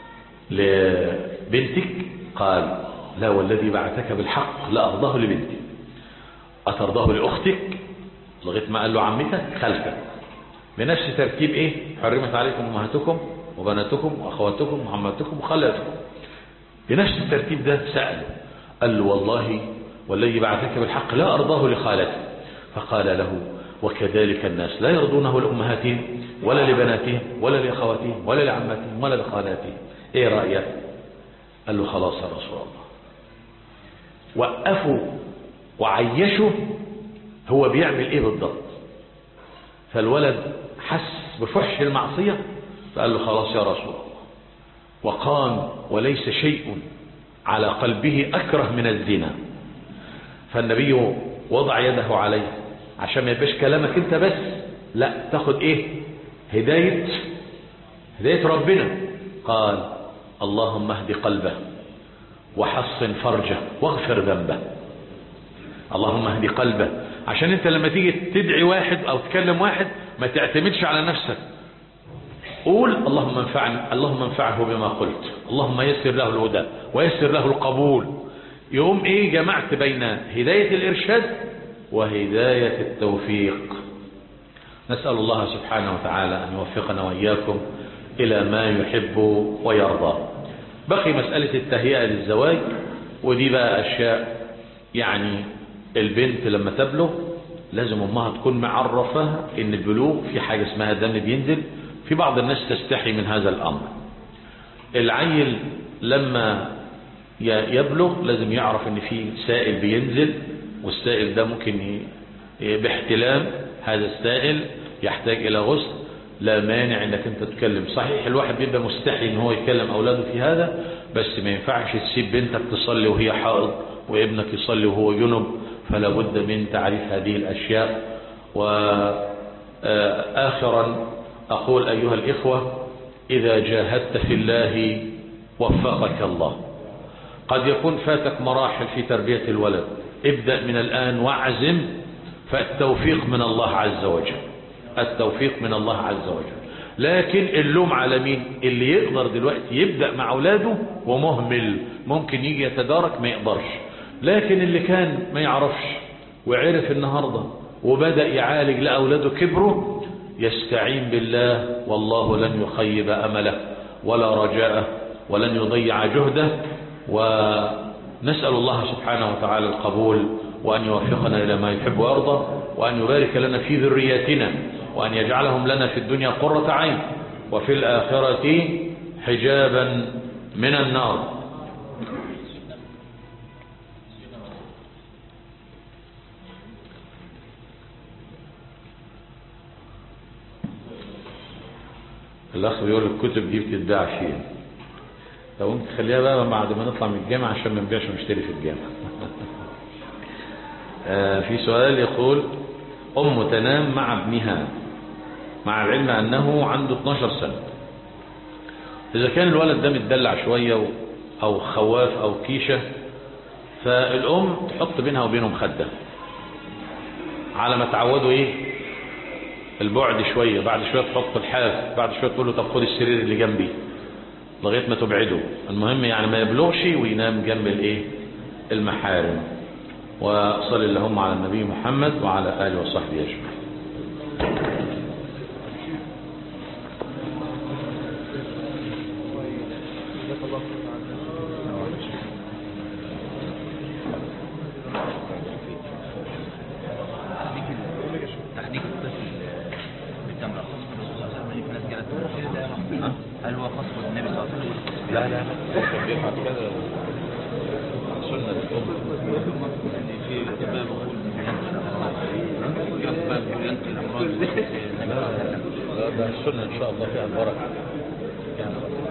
لبنتك قال لا والذي بعثك بالحق لا أرضاه لبنتي أترضاه لأختك لغاية ما قال له عمتك خالتك بنفس ترتيب إيه حرمت عليكم أمهاتكم وبناتكم وأخواتكم وعماتكم وخالاتكم بنفس الترتيب ده سأله قال له والله والذي بعثك بالحق لا أرضاه لخالتي فقال له وكذلك الناس لا يرضونه لأمهاتهم ولا لبناتهم ولا لأخواتهم ولا لعماتهم ولا لخالاتهم ايه رأيك قال له خلاص يا رسول الله وقفوا وعيشوا هو بيعمل ايه بالضبط فالولد حس بفحش المعصية فقال له خلاص يا رسول الله وقام وليس شيء على قلبه أكره من الزنا فالنبي وضع يده عليه عشان ما يبقاش كلامك انت بس لا تاخد ايه هداية هداية ربنا قال اللهم اهد قلبه وحصن فرجه واغفر ذنبه اللهم اهد قلبه عشان انت لما تيجي تدعي واحد او تكلم واحد ما تعتمدش على نفسك قول اللهم انفعني اللهم انفعه بما قلت اللهم يسر له الهدى ويسر له القبول يقوم ايه جمعت بين هداية الارشاد وهداية التوفيق نسأل الله سبحانه وتعالى أن يوفقنا وإياكم إلى ما يحب ويرضى بقي مسألة التهيئة للزواج ودي بقى أشياء يعني البنت لما تبلغ لازم أمها تكون معرفة إن البلوغ في حاجة اسمها دم بينزل في بعض الناس تستحي من هذا الأمر العيل لما يبلغ لازم يعرف ان في سائل بينزل والسائل ده ممكن باحتلام هذا السائل يحتاج الى غسل لا مانع انك انت تتكلم صحيح الواحد بيبقى مستحي ان هو يتكلم اولاده في هذا بس ما ينفعش تسيب بنتك تصلي وهي حائض وابنك يصلي وهو جنب فلا بد من تعريف هذه الاشياء واخرا اقول ايها الاخوة اذا جاهدت في الله وفقك الله قد يكون فاتك مراحل في تربية الولد ابدأ من الآن واعزم فالتوفيق من الله عز وجل التوفيق من الله عز وجل لكن اللوم على مين اللي يقدر دلوقتي يبدأ مع اولاده ومهمل ممكن يجي يتدارك ما يقدرش لكن اللي كان ما يعرفش وعرف النهاردة وبدأ يعالج لأولاده كبروا يستعين بالله والله لن يخيب أمله ولا رجاءه ولن يضيع جهده ونسأل الله سبحانه وتعالى القبول وأن يوفقنا إلى ما يحب ويرضى وأن يبارك لنا في ذرياتنا وأن يجعلهم لنا في الدنيا قرة عين وفي الآخرة حجابا من النار الأخ بيقول الكتب دي بتتباع فين لو ممكن تخليها بقى بعد ما نطلع من الجامع عشان ما نبيعش ونشتري في الجامع آه، في سؤال يقول أم تنام مع ابنها مع العلم أنه عنده 12 سنة إذا كان الولد ده متدلع شوية و- أو خواف أو كيشة فالأم تحط بينها وبينه مخدة على ما تعودوا إيه البعد شوية بعد شوية تحط الحاف بعد شوية تقول له طب خد السرير اللي جنبي لغاية ما تبعده المهم يعني ما يبلغش وينام جنب الايه المحارم وصل اللهم على النبي محمد وعلى آله وصحبه أجمعين تحديد الطفل بالتمر خاص بالرسول صلى الله عليه وسلم في ناس جالت هل هو خاص بالنبي صلى الله عليه وسلم لا لا لا بيفعل كذا سنة الأم في باب في باب ينقل الامراض لا ده السنة إن شاء الله فيها البركة